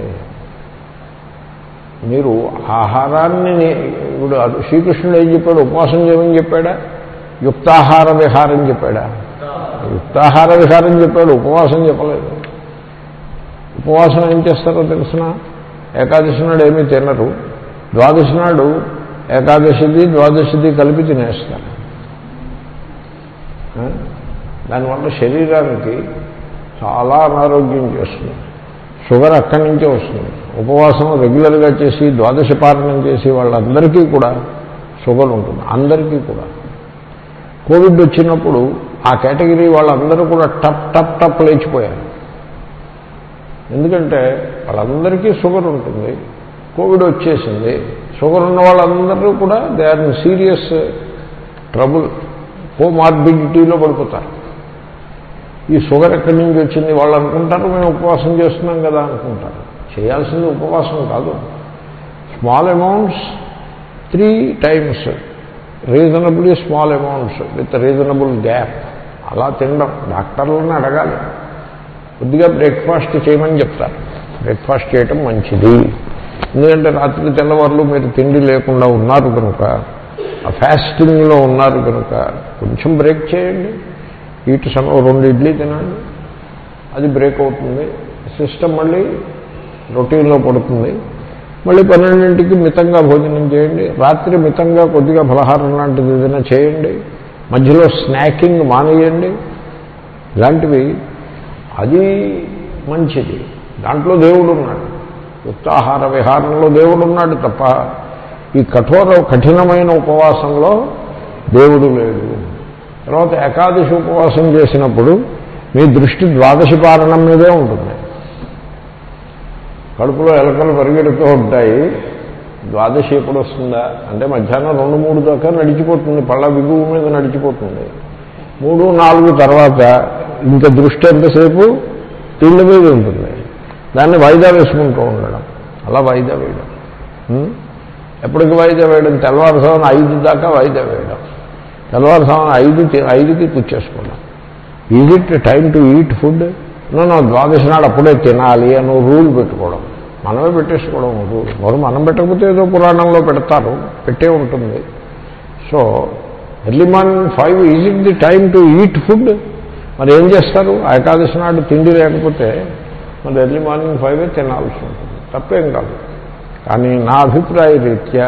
మీరు ఆహారాన్ని ఇప్పుడు శ్రీకృష్ణుడు ఏం చెప్పాడు ఉపవాసం చేయమని చెప్పాడా యుక్తాహార విహారం చెప్పాడా యుక్తాహార విహారం చెప్పాడు ఉపవాసం చెప్పలేదు ఉపవాసం ఏం చేస్తారో తెలిసిన ఏకాదశి నాడు ఏమీ తినరు ద్వాదశి నాడు ఏకాదశిది ద్వాదశిది కలిపి తినేస్తారు ఆ? దానివల్ల శరీరానికి చాలా అనారోగ్యం చేస్తుంది షుగర్ అక్కడి నుంచే వస్తుంది ఉపవాసం రెగ్యులర్గా చేసి ద్వాదశ పాలనం చేసి వాళ్ళందరికీ కూడా షుగర్ ఉంటుంది అందరికీ కూడా కోవిడ్ వచ్చినప్పుడు ఆ కేటగిరీ వాళ్ళందరూ కూడా టప్ టప్ టప్ లేచిపోయారు ఎందుకంటే వాళ్ళందరికీ షుగర్ ఉంటుంది కోవిడ్ వచ్చేసింది షుగర్ ఉన్న వాళ్ళందరూ కూడా దే ఆర్ సీరియస్ ట్రబుల్ కోమార్బిడిటీలో పడిపోతారు ఈ షుగర్ ఎక్కడి నుంచి వచ్చింది వాళ్ళు అనుకుంటారు మేము ఉపవాసం చేస్తున్నాం కదా అనుకుంటారు చేయాల్సింది ఉపవాసం కాదు small amounts three times reasonably small amounts with reasonable gap అలా తినడం డాక్టర్లను అడగాలి కొద్దిగా బ్రేక్ఫాస్ట్ చేయమని చెప్తారు బ్రేక్ఫాస్ట్ చేయటం మంచిది ఎందుకంటే రాత్రి తెల్లవారులు మీరు తిండి లేకుండా ఉన్నారు కనుక ఆ ఫాస్టింగ్లో ఉన్నారు కనుక కొంచెం బ్రేక్ చేయండి ఇటు సమ రెండు ఇడ్లీ తినండి అది బ్రేక్ అవుతుంది సిస్టమ్ మళ్ళీ రొటీన్లో పడుతుంది మళ్ళీ పన్నెండింటికి మితంగా భోజనం చేయండి రాత్రి మితంగా కొద్దిగా ఫలహారం లాంటిది ఏదైనా చేయండి మధ్యలో స్నాకింగ్ మానేయండి ఇలాంటివి అది మంచిది దాంట్లో దేవుడు ఉన్నాడు యుక్తాహార విహారంలో దేవుడు ఉన్నాడు తప్ప ఈ కఠోర కఠినమైన ఉపవాసంలో దేవుడు లేడు తర్వాత ఏకాదశి ఉపవాసం చేసినప్పుడు మీ దృష్టి ద్వాదశి పాలనం మీదే ఉంటుంది కడుపులో ఎలకలు పరిగెడుతూ ఉంటాయి ద్వాదశి ఎప్పుడు వస్తుందా అంటే మధ్యాహ్నం రెండు మూడు దాకా నడిచిపోతుంది పళ్ళ బిగువు మీద నడిచిపోతుంది మూడు నాలుగు తర్వాత ఇంకా దృష్టి ఎంతసేపు తిండి మీద ఉంటుంది దాన్ని వాయిదా వేసుకుంటూ ఉండడం అలా వాయిదా వేయడం ఉం? ఎప్పటికి వాయిదా వేయడం తెల్లవారుసామని ఐదు దాకా వాయిదా వేయడం తెల్లవారుసామని ఐదు తి- ఐదుకి పుచ్చేసుకోవడం is it time to eat food no ద్వాదశి నాడు అప్పుడే తినాలి అని రూల్ పెట్టుకోవడం మనమే పెట్టేసుకోవడం రూల్ మరి మనం పెట్టకపోతే ఏదో పురాణంలో పెడతారు పెట్టే ఉంటుంది so early morning five is it the time to eat food మరి ఏం చేస్తారు ఆ ఏకాదశి నాడు తిండి లేకపోతే మరి ఎర్లీ మార్నింగ్ ఫైవే తినాల్సి ఉంటుంది తప్పేం కాదు కానీ నా అభిప్రాయ రీత్యా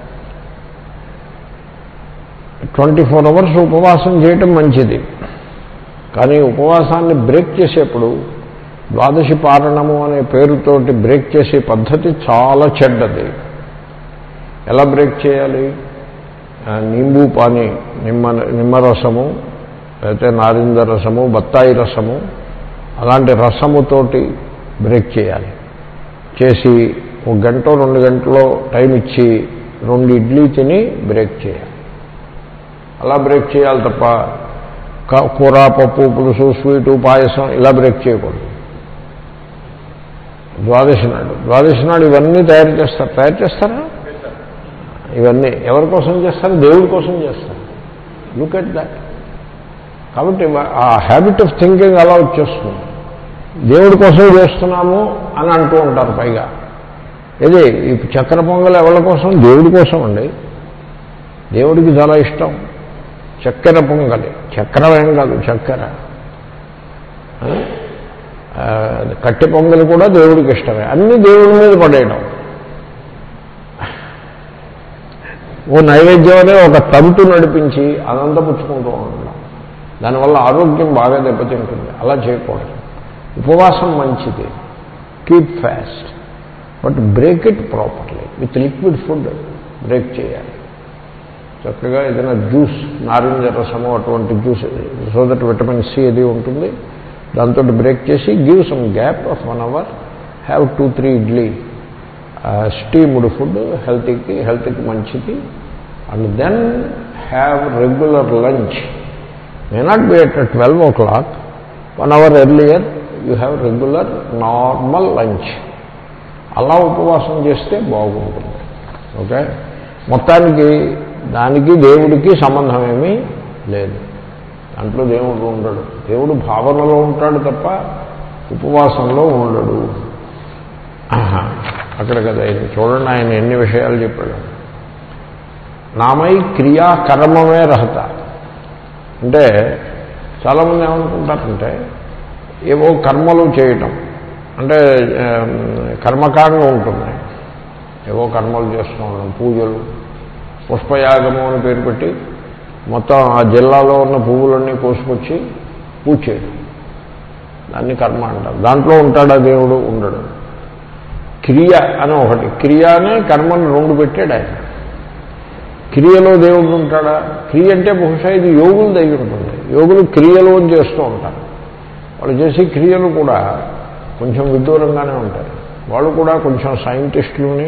ట్వంటీ ఫోర్ అవర్స్ ఉపవాసం చేయటం మంచిది కానీ ఉపవాసాన్ని బ్రేక్ చేసేప్పుడు ద్వాదశి పారణము అనే పేరుతోటి బ్రేక్ చేసే పద్ధతి చాలా చెడ్డది ఎలా బ్రేక్ చేయాలి ఆ, నింబు పాని నిమ్మ నిమ్మరసము లేకపోతే నారింజ రసము బత్తాయి రసము అలాంటి రసముతోటి బ్రేక్ చేయాలి చేసి ఒక గంట రెండు గంటలో టైం ఇచ్చి రెండు ఇడ్లీ తిని బ్రేక్ చేయాలి అలా బ్రేక్ చేయాలి తప్ప క- కూర పప్పు పులుసు స్వీటు పాయసం ఇలా బ్రేక్ చేయకూడదు ద్వాదశి నాడు ద్వాదశి నాడు ఇవన్నీ తయారు చేస్తారు తయారు చేస్తారా ఇవన్నీ ఎవరి కోసం చేస్తారు దేవుడి కోసం చేస్తారు లుక్ ఎట్ దాట్ కాబట్టి వ- ఆ హ్యాబిట్ ఆఫ్ థింకింగ్ అలా వచ్చేస్తుంది దేవుడి కోసం చేస్తున్నాము అని అంటూ ఉంటారు పైగా ఇది ఈ చక్కెర పొంగల్ ఎవరి కోసం దేవుడి కోసం అండి దేవుడికి చాలా ఇష్టం చక్కెర పొంగలి చక్కెర ఏం కాదు చక్కెర ఆ? ఆ, కట్టె పొంగలి కూడా దేవుడికి ఇష్టమే అన్ని దేవుడి మీద పడేయడం ఓ నైవేద్యం అనే ఒక తంతు నడిపించి అదంతా పుచ్చుకుంటూ ఉండడం దానివల్ల ఆరోగ్యం బాగా దెబ్బతింటుంది అలా చేయకూడదు ఉపవాసం మంచిది keep fast but break it properly with liquid food break చేయాలి చక్కగా ఏదైనా జ్యూస్ నారింజ రసము అటువంటి juice so that vitamin C అది ఉంటుంది దాంతో బ్రేక్ చేసి give some gap of one hour have two three idli steamed food హెల్త్కి హెల్త్కి మంచిది and then have regular lunch may not be at twelve o'clock one hour earlier you have regular normal lunch అలా ఉపవాసం చేస్తే బాగుంటుంది okay మొత్తానికి దానికి దేవుడికి సంబంధం ఏమీ లేదు దాంట్లో దేవుడు ఉండడు దేవుడు భావనలో ఉంటాడు తప్ప ఉపవాసంలో ఉండడు ఆహా. అక్కడ కదా ఇది చూడండి ఆయన ఎన్ని విషయాలు చెప్పాడు నామై క్రియా కర్మమే రహత అంటే చాలామంది ఏమనుకుంటారంటే ఏవో కర్మలు చేయటం అంటే ఆమ్, కర్మకాండం ఉంటుంది ఏవో కర్మలు చేస్తూ ఉండడం పూజలు పుష్పయాగము అని పేరు పెట్టి మొత్తం ఆ జిల్లాలో ఉన్న పువ్వులన్నీ కోసుకొచ్చి పూజ చేయడం దాన్ని కర్మ అంటారు దాంట్లో ఉంటాడా దేవుడు ఉండడు క్రియ అని ఒకటి క్రియ అనే కర్మను రెండు పెట్టాడు ఆయన క్రియలో దేవుడు ఉంటాడా క్రియ అంటే బహుశా ఇది యోగులు దగ్గర ఉంటుంది యోగులు క్రియలు అని చేస్తూ ఉంటారు వాళ్ళు చేసే క్రియలు కూడా కొంచెం విదూరంగానే ఉంటాయి వాళ్ళు కూడా కొంచెం సైంటిస్టులని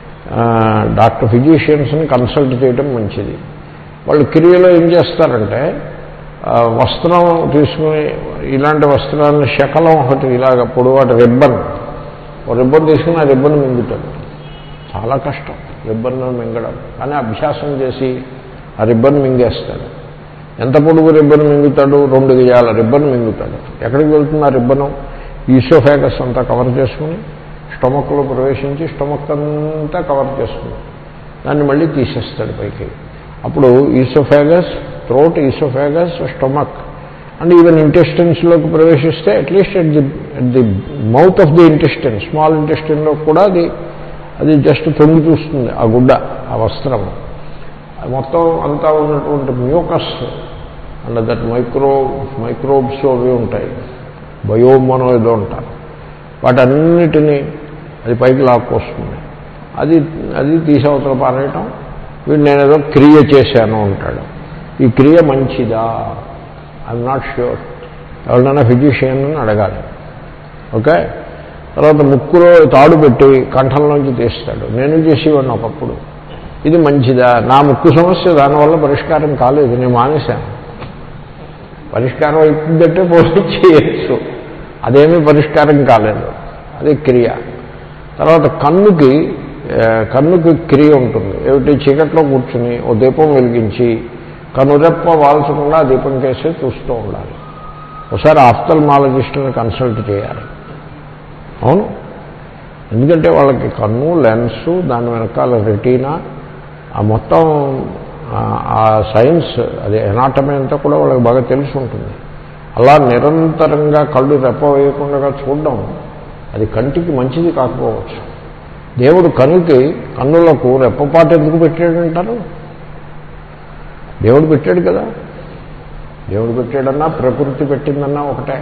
డాక్టర్ ఫిజిషియన్స్ని కన్సల్ట్ చేయడం మంచిది వాళ్ళు క్రియలో ఏం చేస్తారంటే ఆ, వస్త్రం తీసుకుని ఇలాంటి వస్త్రాన్ని శకలం ఒకటి ఇలాగ పొడవాటి రిబ్బన్ ఓ రిబ్బన్ తీసుకుని ఆ రిబ్బన్ మింగుతాడు చాలా కష్టం రిబ్బన్ మింగడం కానీ అభ్యాసం చేసి ఆ రిబ్బన్ మింగేస్తాడు ఎంత పొడుగు రిబ్బన్ మింగుతాడు రెండు గజాల రిబ్బన్ మింగుతాడు ఎక్కడికి వెళ్తుంది ఆ రిబ్బను ఈసోఫేగస్ అంతా కవర్ చేసుకుని స్టొమక్లో ప్రవేశించి స్టొమక్ అంతా కవర్ చేసుకుని దాన్ని మళ్ళీ తీసేస్తాడు పైకి అప్పుడు oesophagus throat oesophagus stomach and even ఇంటెస్టెన్స్లోకి ప్రవేశిస్తే at least at the at the mouth of the intestine small ఇంటెస్టెన్లో కూడా అది అది జస్ట్ తొంగి చూస్తుంది ఆ గుడ్డ ఆ వస్త్రం అది మొత్తం అంతా ఉన్నటువంటి mucus and that micro microbes అవి ఉంటాయి బయోమనో ఏదో ఉంటారు వాటన్నిటినీ అది పైకి లాక్కొస్తుంది అది అది తీసి అవతల పారేయటం వీడు నేనేదో క్రియ చేశాను అంటాడు ఈ క్రియ మంచిదా ఐఎమ్ నాట్ ష్యూర్ ఎవరినైనా ఫిజిషియన్ అని అడగాలి ఓకే తర్వాత ముక్కులో తాడు పెట్టి కంఠంలోంచి తీస్తాడు నేను చేసేవాడిని ఒకప్పుడు ఇది మంచిదా నా ముక్కు సమస్య దానివల్ల పరిష్కారం కాలేదు నేను మానేశాను పరిష్కారం అవుతుందంటే పోటీ చేయొచ్చు అదేమీ పరిష్కారం కాలేదు అది క్రియ తర్వాత కన్నుకి ఆ, కన్నుకి క్రియ ఉంటుంది ఏమిటి చీకట్లో కూర్చుని ఓ దీపం వెలిగించి కనురెప్ప వాల్చకుండా ఆ దీపం కేసే చూస్తూ ఉండాలి ఒకసారి ఆఫ్థల్మాలజిస్ట్ని కన్సల్ట్ చేయాలి అవును ఎందుకంటే వాళ్ళకి కన్ను లెన్సు దాని వెనకాల రెటీనా ఆ మొత్తం ఆ- ఆ సైన్స్ అది ఎనాటమీ అంతా కూడా వాళ్ళకి బాగా తెలిసి ఉంటుంది అలా నిరంతరంగా కళ్ళు రెప్ప వేయకుండా చూడడం అది కంటికి మంచిది కాకపోవచ్చు దేవుడు కనుకి కన్నులకు రెప్పపాటు ఎందుకు పెట్టాడంటారు దేవుడు పెట్టాడు కదా దేవుడు పెట్టాడన్నా ప్రకృతి పెట్టిందన్నా ఒకటే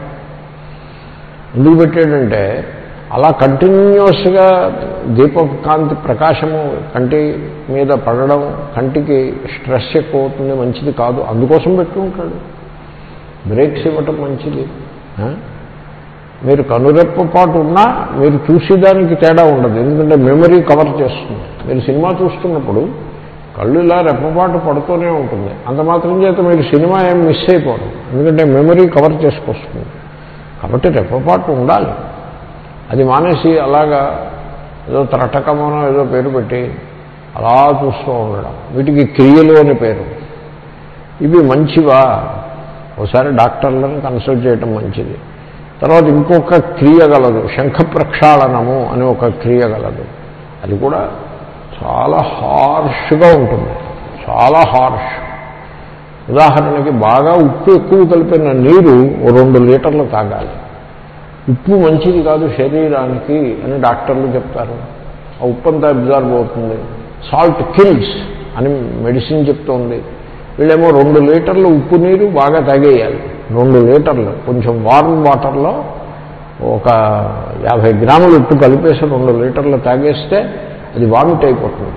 ఎందుకు పెట్టాడంటే అలా కంటిన్యూస్గా దీపకాంతి ప్రకాశము కంటి మీద పడడం కంటికి స్ట్రెస్ ఎక్కువ అవుతుంది మంచిది కాదు అందుకోసం పెట్టుకుంటాడు బ్రేక్స్ ఇవ్వటం మంచిది ఆ? మీరు కనురెప్పపాటు ఉన్నా మీరు చూసేదానికి తేడా ఉండదు ఎందుకంటే మెమరీ కవర్ చేస్తుంది మీరు సినిమా చూస్తున్నప్పుడు కళ్ళు ఇలా రెప్పపాటు పడుతూనే ఉంటుంది అంత మాత్రం చేత మీరు సినిమా ఏం మిస్ అయిపోదు ఎందుకంటే మెమరీ కవర్ చేసుకొస్తుంది కాబట్టి రెప్పపాటు ఉండాలి అది మానేసి అలాగా ఏదో త్రటకమనో ఏదో పేరు పెట్టి అలా చూస్తూ ఉండడం వీటికి క్రియలు అని పేరు ఇవి మంచివా ఒకసారి డాక్టర్లను కన్సల్ట్ చేయటం మంచిది తర్వాత ఇంకొక క్రియ గలదు శంఖ ప్రక్షాళనము అని ఒక క్రియ గలదు అది కూడా చాలా హార్ష్గా ఉంటుంది చాలా హార్ష్ ఉదాహరణకి బాగా ఉప్పు ఎక్కువ కలిపిన నీరు ఓ రెండు లీటర్లు తాగాలి ఉప్పు మంచిది కాదు శరీరానికి అని డాక్టర్లు చెప్తారు ఆ ఉప్పు అంతా అబ్జార్బ్ అవుతుంది సాల్ట్ కిల్స్ అని మెడిసిన్ చెప్తోంది వీళ్ళేమో రెండు లీటర్లు ఉప్పు నీరు బాగా తాగేయాలి రెండు లీటర్లు కొంచెం వార్మ్ వాటర్లో ఒక యాభై గ్రాములు ఉప్పు కలిపేసి రెండు లీటర్లు తాగేస్తే అది వామిట్ అయిపోతుంది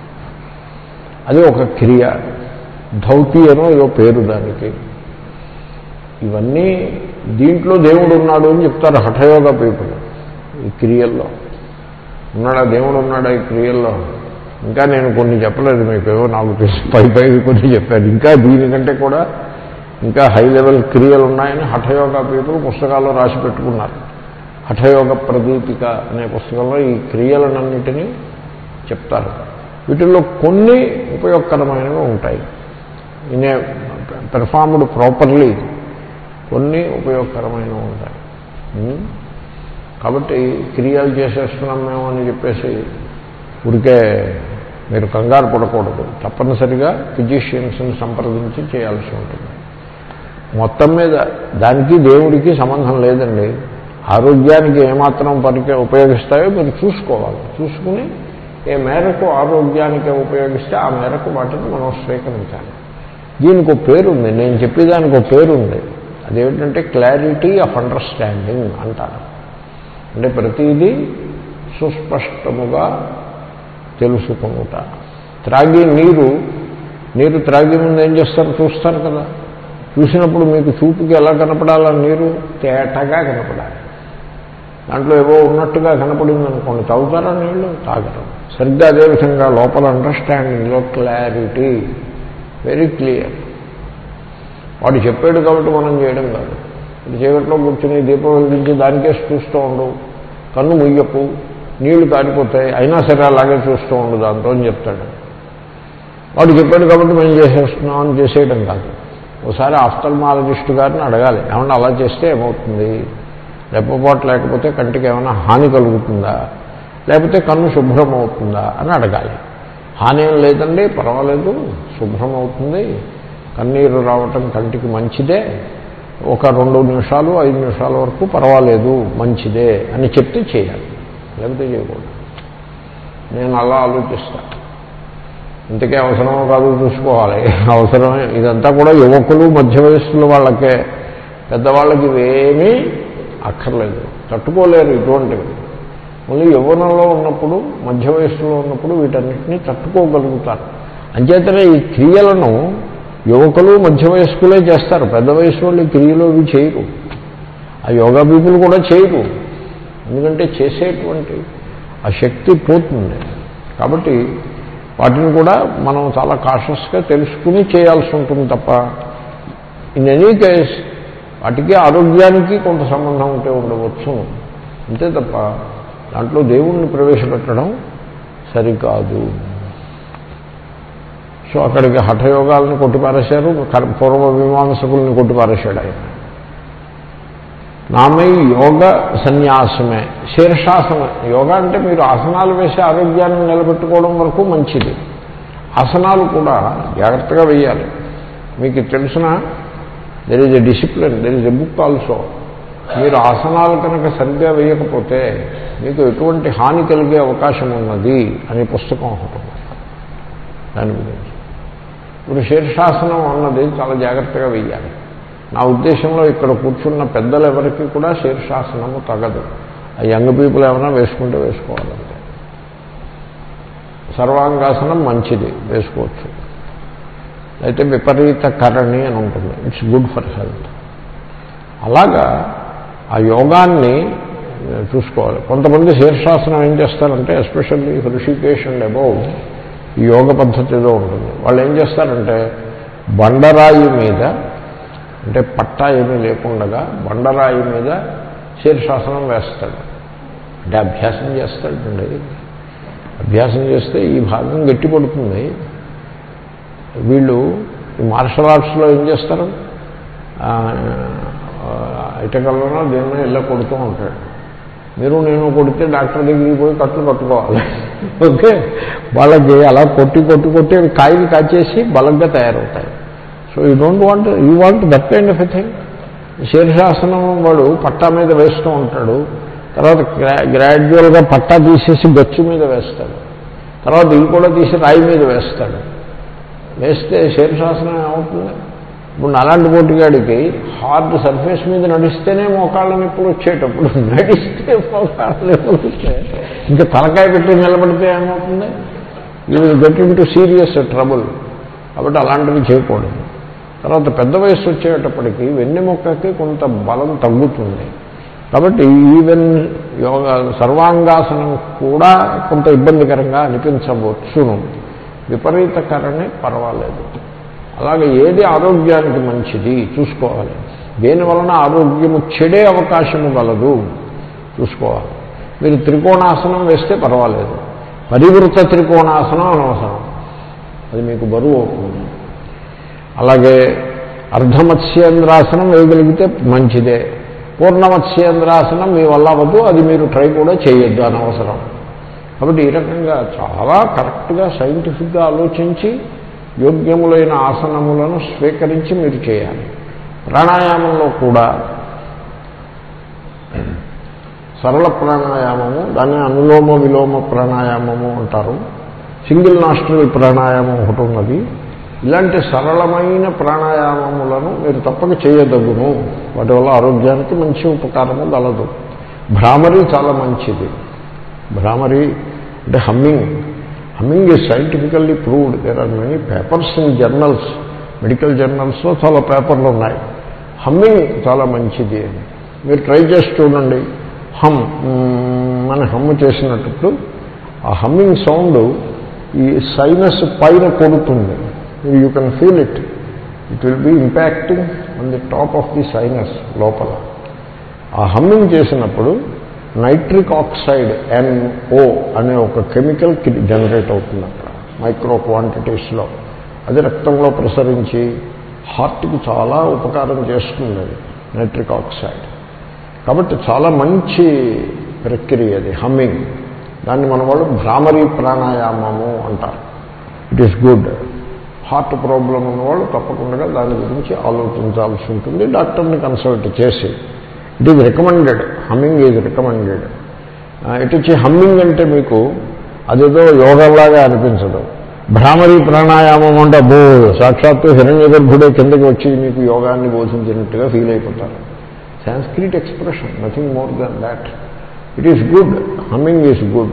అది ఒక క్రియ ధౌతి అనో ఏదో పేరు దానికి ఇవన్నీ దీంట్లో దేవుడు ఉన్నాడు అని చెప్తారు హఠయోగ పీపుల్ ఈ క్రియల్లో ఉన్నాడా దేవుడు ఉన్నాడా ఈ క్రియల్లో ఇంకా నేను కొన్ని చెప్పలేదు మీకు ఏవో నాకు తెలిసి పై పై కొన్ని చెప్పాను ఇంకా దీనికంటే కూడా ఇంకా హై లెవెల్ క్రియలు ఉన్నాయని హఠయోగ పీపుల్ పుస్తకాల్లో రాసి పెట్టుకున్నారు హఠయోగ ప్రదీపిక అనే పుస్తకంలో ఈ క్రియలన్నింటినీ చెప్తారు వీటిల్లో కొన్ని ఉపయోగకరమైనవి ఉంటాయి ఇనే పెర్ఫార్మ్డ్ ప్రాపర్లీ కొన్ని ఉపయోగకరమైనవి ఉంటాయి ఉం? కాబట్టి క్రియలు చేసేస్తున్నాం మేము అని చెప్పేసి ఊరికే మీరు కంగారు పడకూడదు తప్పనిసరిగా ఫిజిషియన్స్ని సంప్రదించి చేయాల్సి ఉంటుంది మొత్తం మీద దానికి దేవుడికి సంబంధం లేదండి ఆరోగ్యానికి ఏమాత్రం పనికి ఉపయోగిస్తాయో మీరు చూసుకోవాలి చూసుకుని ఏ మేరకు ఆరోగ్యానికి ఉపయోగిస్తే ఆ మేరకు వాటిని మనం స్వీకరించాలి దీనికి ఒక పేరు ఉంది నేను చెప్పేదానికి ఒక పేరు ఉంది అదేమిటంటే క్లారిటీ ఆఫ్ అండర్స్టాండింగ్ అంటారు అంటే ప్రతిదీ సుస్పష్టముగా తెలుసుకునుట త్రాగి నీరు నీరు త్రాగి ముందు ఏం చేస్తారు చూస్తారు కదా చూసినప్పుడు మీకు చూపుకి ఎలా కనపడాలా నీరు తేటగా కనపడాలి దాంట్లో ఏవో ఉన్నట్టుగా కనపడింది అనుకోండి తాగుతారా నీళ్ళు తాగరు సరిగ్గా అదేవిధంగా లోపల అండర్స్టాండింగ్లో క్లారిటీ వెరీ క్లియర్ వాడు చెప్పాడు కాబట్టి మనం చేయడం కాదు ఇది చీకట్లో కూర్చుని దీపం వెలిగించి దానికేసి చూస్తూ ఉండు కన్ను ముయ్యపు నీళ్లు కారిపోతాయి అయినా సరే అలాగే చూస్తూ ఉండు దాంతో అని చెప్తాడు వాడు చెప్పాడు కాబట్టి మేము చేసేస్తున్నాం అని చేసేయడం కాదు ఒకసారి ఆఫ్థల్మాలజిస్ట్ గారిని అడగాలి ఏమన్నా అలా చేస్తే ఏమవుతుంది రెప్పపాటు లేకపోతే కంటికి ఏమైనా హాని కలుగుతుందా లేకపోతే కన్ను శుభ్రం అవుతుందా అని అడగాలి హాని ఏం లేదండి పర్వాలేదు శుభ్రం అవుతుంది కన్నీరు రావటం కంటికి మంచిదే ఒక రెండు నిమిషాలు ఐదు నిమిషాల వరకు పర్వాలేదు మంచిదే అని చెప్తే చేయాలి లేకపోతే చేయకూడదు నేను అలా ఆలోచిస్తాను ఇంతకే అవసరమో కాదు చూసుకోవాలి అవసరమే ఇదంతా కూడా యువకులు మధ్య వయస్సుల వాళ్ళకే పెద్దవాళ్ళకి ఇవేమీ అక్కర్లేదు తట్టుకోలేరు ఇటువంటివి మళ్ళీ యవ్వనంలో ఉన్నప్పుడు మధ్య వయస్సులో ఉన్నప్పుడు వీటన్నిటినీ తట్టుకోగలుగుతారు అంచేతనే ఈ క్రియలను యువకులు మధ్య వయస్కులే చేస్తారు పెద్ద వయసు వాళ్ళు ఈ క్రియలు ఇవి చేయరు ఆ యోగా పీపుల్ కూడా చేయరు ఎందుకంటే చేసేటువంటి ఆ శక్తి పోతుంది కాబట్టి వాటిని కూడా మనం చాలా కాషస్గా తెలుసుకుని చేయాల్సి ఉంటుంది తప్ప ఇన్ ఎనీ కేస్ వాటికి ఆరోగ్యానికి కొంత సంబంధం ఉంటే ఉండవచ్చు అంతే తప్ప దాంట్లో దేవుణ్ణి ప్రవేశపెట్టడం సరికాదు సో అక్కడికి హఠయోగాలను కొట్టిపారేశారు కర్- పూర్వ మీమాంసకుల్ని కొట్టిపారేశాడు ఆయన నామై యోగ సన్యాసమే శీర్షాసనం యోగా అంటే మీరు ఆసనాలు వేసి ఆరోగ్యాన్ని నిలబెట్టుకోవడం వరకు మంచిది ఆసనాలు కూడా జాగ్రత్తగా వేయాలి మీకు తెలిసిన there is a discipline there is a book also మీరు ఆసనాలు కనుక సరిగ్గా వేయకపోతే మీకు ఎటువంటి హాని కలిగే అవకాశం ఉన్నది అనే పుస్తకం ఒకటి ఉంది. దాని గురించి ఇప్పుడు శీర్షాసనం అన్నది చాలా జాగ్రత్తగా వేయాలి నా ఉద్దేశంలో ఇక్కడ కూర్చున్న పెద్దలు ఎవరికి కూడా శీర్షాసనము తగదు ఆ యంగ్ పీపుల్ ఏమైనా వేసుకుంటే వేసుకోవాలంటే సర్వాంగాసనం మంచిది వేసుకోవచ్చు అయితే విపరీత కరణి అని ఉంటుంది ఇట్స్ గుడ్ ఫర్ హెల్త్ అలాగా ఆ యోగాన్ని చూసుకోవాలి కొంతమంది శీర్షాసనం ఏం చేస్తారంటే ఎస్పెషల్లీ హృషికేష్ అండ్ అబౌవ్ ఈ యోగ పద్ధతిలో ఉంటుంది వాళ్ళు ఏం చేస్తారంటే బండరాయి మీద అంటే పట్టా ఏమీ లేకుండగా బండరాయి మీద శీర్షాసనం వేస్తాడు అంటే అభ్యాసం చేస్తాడండి అభ్యాసం చేస్తే ఈ భాగం గట్టి పడుతుంది వీళ్ళు ఈ మార్షల్ ఆర్ట్స్లో ఏం చేస్తారు ఆ, ఆ, ఇటకల్లోనో దేన్నో ఇళ్ళ కొడుతూ ఉంటాడు మీరు నేను కొడితే డాక్టర్ దగ్గరికి పోయి కట్లు కట్టుకోవాలి ఓకే వాళ్ళకి అలా కొట్టి కొట్టి కొట్టి అవి కాయలు కాచేసి బలంగా తయారవుతాయి so you don't want you want that kind of a thing శీర్షాసనం వాడు పట్టా మీద వేస్తూ ఉంటాడు తర్వాత గ్రా గ్రాడ్యువల్గా పట్టా తీసేసి గచ్చు మీద వేస్తాడు తర్వాత ఇవి కూడా తీసి రాయి మీద వేస్తాడు వేస్తే శీర్షాసనం ఏమవుతుంది ఇప్పుడు అలాంటి పోటీగాడికి హార్డ్ సర్ఫేస్ మీద నడిస్తేనే మోకాళ్ళ నొప్పులు వచ్చేటప్పుడు నడిస్తే మోకాళ్ళ నొప్పులు వస్తాయి ఇంకా తలకాయ పెట్టి నిలబడితే ఏమవుతుంది you will get in to serious trouble కాబట్టి అలాంటివి చేయకూడదు తర్వాత పెద్ద వయసు వచ్చేటప్పటికి వెన్నెముక్కకి కొంత బలం తగ్గుతుంది కాబట్టి ఈవెన్ యోగా సర్వాంగాసనం కూడా కొంత ఇబ్బందికరంగా అనిపించవచ్చును విపరీతకరనే పర్వాలేదు అలాగే ఏది ఆరోగ్యానికి మంచిది చూసుకోవాలి దేని వలన ఆరోగ్యము చెడే అవకాశము గలదు చూసుకోవాలి మీరు త్రికోణాసనం వేస్తే పర్వాలేదు పరివృత త్రికోణాసనం అనవసరం అది మీకు బరువు అవుతుంది అలాగే అర్ధమత్స్యేంద్రాసనం వేయగలిగితే మంచిదే పూర్ణమత్స్యేంద్రాసనం మీ వల్ల అవ్వదు అది మీరు ట్రై కూడా చేయొద్దు అనవసరం కాబట్టి ఈ రకంగా చాలా కరెక్ట్గా సైంటిఫిక్గా ఆలోచించి యోగ్యములైన ఆసనములను స్వీకరించి మీరు చేయాలి ప్రాణాయామంలో కూడా సరళ ప్రాణాయామము దాన్ని అనులోమ విలోమ ప్రాణాయామము అంటారు సింగిల్ నాస్ట్రల్ ప్రాణాయామం ఒకటి ఉన్నది ఇలాంటి సరళమైన ప్రాణాయామములను మీరు తప్పక చేయదగును వాటి వల్ల ఆరోగ్యానికి మంచి ఉపకారము గలదు భ్రామరి చాలా మంచిది భ్రామరి అంటే humming humming is scientifically proved there are many papers in journals medical జర్నల్స్లో చాలా పేపర్లు ఉన్నాయి హమ్మింగ్ చాలా మంచిది అని మీరు ట్రై చేసి చూడండి హమ్ మ్మ్ అని హమ్ చేసినప్పుడు ఆ హమ్మింగ్ సౌండ్ ఈ సైనస్ పైన కొడుతుంది you can feel it it will be impacting on the top of the sinus లోపల ఆ హమ్మింగ్ చేసినప్పుడు నైట్రిక్ ఆక్సైడ్ ఎన్ఓ అనే ఒక కెమికల్ జనరేట్ అవుతుంది అక్కడ మైక్రో క్వాంటిటీస్లో అది రక్తంలో ప్రసరించి హార్ట్కి చాలా ఉపకారం చేస్తుంది అది నైట్రిక్ ఆక్సైడ్ కాబట్టి చాలా మంచి ప్రక్రియ అది హమ్మింగ్ దాన్ని మన వాళ్ళు భ్రామరీ ప్రాణాయామము అంటారు it is good heart problem ఉన్నవాళ్ళు తప్పకుండా దాని గురించి ఆలోచించాల్సి ఉంటుంది డాక్టర్ని కన్సల్ట్ చేసి it is recommended humming is recommended ఇటు వచ్చి హమ్మింగ్ అంటే మీకు అదేదో యోగంలాగా అనిపించదు భ్రామరీ ప్రాణాయామం అంటే అబ్బో సాక్షాత్తు హిరణ్య గర్భుడే కిందకి వచ్చి మీకు యోగాన్ని బోధించినట్టుగా ఫీల్ అయిపోతారు Sanskrit expression nothing more than that it is good humming is good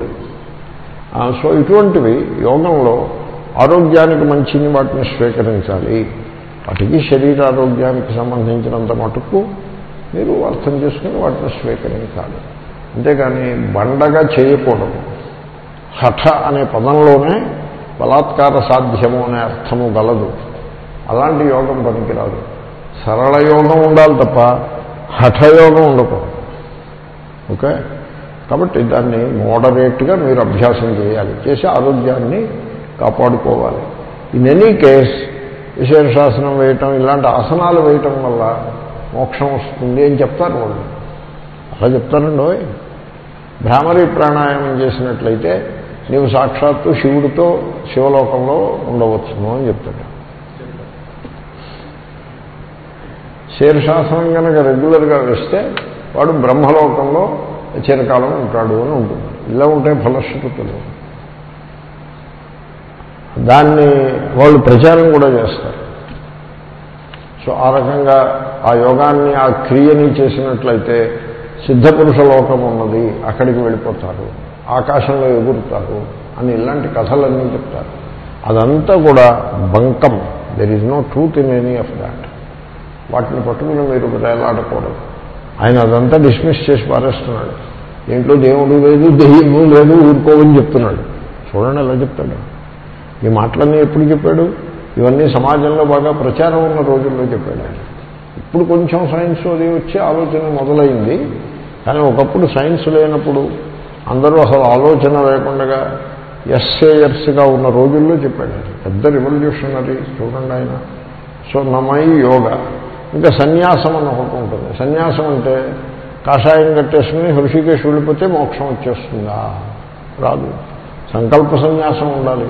so ఇటువంటివి యోగంలో ఆరోగ్యానికి మంచిని వాటిని స్వీకరించాలి వాటికి శరీర ఆరోగ్యానికి సంబంధించినంత మటుకు మీరు అర్థం చేసుకుని వాటిని స్వీకరించాలి అంతేగాని బండగా చేయకూడదు హఠ అనే పదంలోనే బలాత్కార సాధ్యము అనే అర్థము గలదు అలాంటి యోగం పనికిరాదు సరళ యోగం ఉండాలి తప్ప హఠయోగం ఉండకూడదు ఓకే కాబట్టి దాన్ని మోడరేట్గా మీరు అభ్యాసం చేయాలి చేసి ఆరోగ్యాన్ని కాపాడుకోవాలి ఇన్ ఎనీ కేస్ విశేషాసనం వేయటం ఇలాంటి ఆసనాలు వేయటం వల్ల మోక్షం వస్తుంది అని చెప్తారు వాళ్ళు అలా చెప్తారండి ఓయ్. భ్రామరీ ప్రాణాయామం చేసినట్లయితే నీవు సాక్షాత్తు శివుడితో శివలోకంలో ఉండవచ్చును అని చెప్తాడు శీర్షాసనం కనుక రెగ్యులర్గా వేస్తే వాడు బ్రహ్మలోకంలో చిరకాలం ఉంటాడు అని ఉంటుంది ఇలా ఉంటాయి ఫలశ్రుతులు దాన్ని వాళ్ళు ప్రచారం కూడా చేస్తారు సో ఆ రకంగా ఆ యోగాన్ని ఆ క్రియని చేసినట్లయితే సిద్ధపురుష లోకం ఉన్నది అక్కడికి వెళ్ళిపోతారు ఆకాశంలో ఎగురుతారు అని ఇలాంటి కథలన్నీ చెప్తారు అదంతా కూడా bunkum there is no truth in any of that వాటిని పట్టుకుని మీరు వేలాడకూడదు ఆయన అదంతా డిస్మిస్ చేసి పారేస్తున్నాడు దీంట్లో దేవుడు లేదు దెయ్యము లేదు ఊరుకోవని చెప్తున్నాడు చూడండి ఎలా చెప్తాడు ఈ మాటలన్నీ ఎప్పుడు చెప్పాడు ఇవన్నీ సమాజంలో బాగా ప్రచారం ఉన్న రోజుల్లో చెప్పాడు ఆయన ఇప్పుడు కొంచెం సైన్స్ అది వచ్చి ఆలోచన మొదలైంది కానీ ఒకప్పుడు సైన్స్ లేనప్పుడు అందరూ అసలు ఆలోచన లేకుండా ఎస్ఏయర్స్గా ఉన్న రోజుల్లో చెప్పాడు ఆయన పెద్ద రివల్యూషనరీ చూడండి ఆయన సో నమై యోగ ఇంకా సన్యాసం అని ఒకటి ఉంటుంది సన్యాసం అంటే కాషాయం కట్టేసుకుని హృషికేశ్ వెళ్ళిపోతే మోక్షం వచ్చేస్తుందా రాదు సంకల్ప సన్యాసం ఉండాలి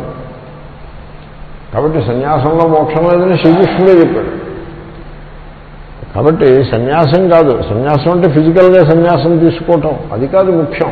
కాబట్టి సన్యాసంలో మోక్షం లేదని శ్రీకృష్ణుడే చెప్పాడు కాబట్టి సన్యాసం కాదు సన్యాసం అంటే ఫిజికల్గా సన్యాసం తీసుకోవటం అది కాదు ముఖ్యం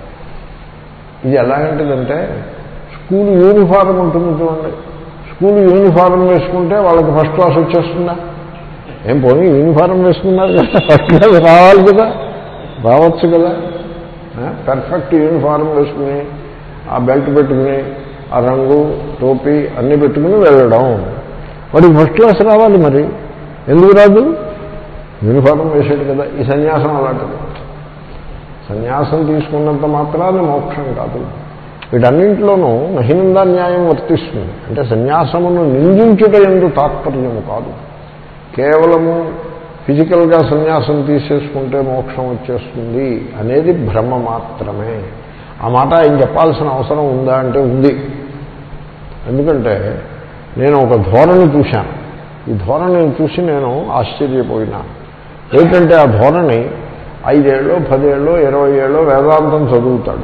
ఇది ఎలాగంటిదంటే స్కూల్ యూనిఫారం ఉంటుంది చూడండి స్కూల్ యూనిఫారం వేసుకుంటే వాళ్ళకి ఫస్ట్ క్లాస్ వచ్చేస్తుందా ఏం పోనీ యూనిఫారం వేసుకున్నారు కదా ఫస్ట్ క్లాస్ రావాలి కదా రావచ్చు కదా పర్ఫెక్ట్ యూనిఫారం వేసుకుని ఆ బెల్ట్ పెట్టుకుని ఆ రంగు టోపీ అన్నీ పెట్టుకుని వెళ్ళడం వాడికి ఫస్ట్ క్లాస్ రావాలి మరి ఎందుకు రాదు యూనిఫారం వేసాడు కదా ఈ సన్యాసం అలాంటిది సన్యాసం తీసుకున్నంత మాత్రాన మోక్షం కాదు వీటన్నింటిలోనూ నహినందా న్యాయం వర్తిస్తుంది అంటే సన్యాసమును నిందించుట ఎందు తాత్పర్యము కాదు కేవలము ఫిజికల్గా సన్యాసం తీసేసుకుంటే మోక్షం వచ్చేస్తుంది అనేది భ్రమ మాత్రమే ఆ మాట ఆయన చెప్పాల్సిన అవసరం ఉందా అంటే ఉంది ఎందుకంటే నేను ఒక ధోరణి చూశాను ఈ ధోరణిని చూసి నేను ఆశ్చర్యపోయినా ఏంటంటే ఆ ధోరణి ఐదేళ్ళు పదేళ్ళు ఇరవై ఏళ్ళు వేదాంతం చదువుతాడు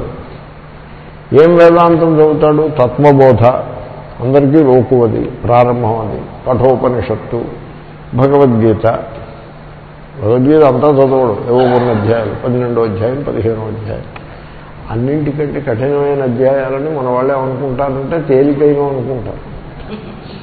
ఏం వేదాంతం చదువుతాడు తత్వబోధ అందరికీ లోకువది ప్రారంభం అది కఠోపనిషత్తు భగవద్గీత భగవద్గీత అంతా చదవడు ఏవో కొన్ని అధ్యాయాలు పన్నెండో అధ్యాయం పదిహేనో అధ్యాయం అన్నింటికంటే కఠినమైన అధ్యాయాలని మన వాళ్ళే అనుకుంటారంటే తేలికైన అనుకుంటారు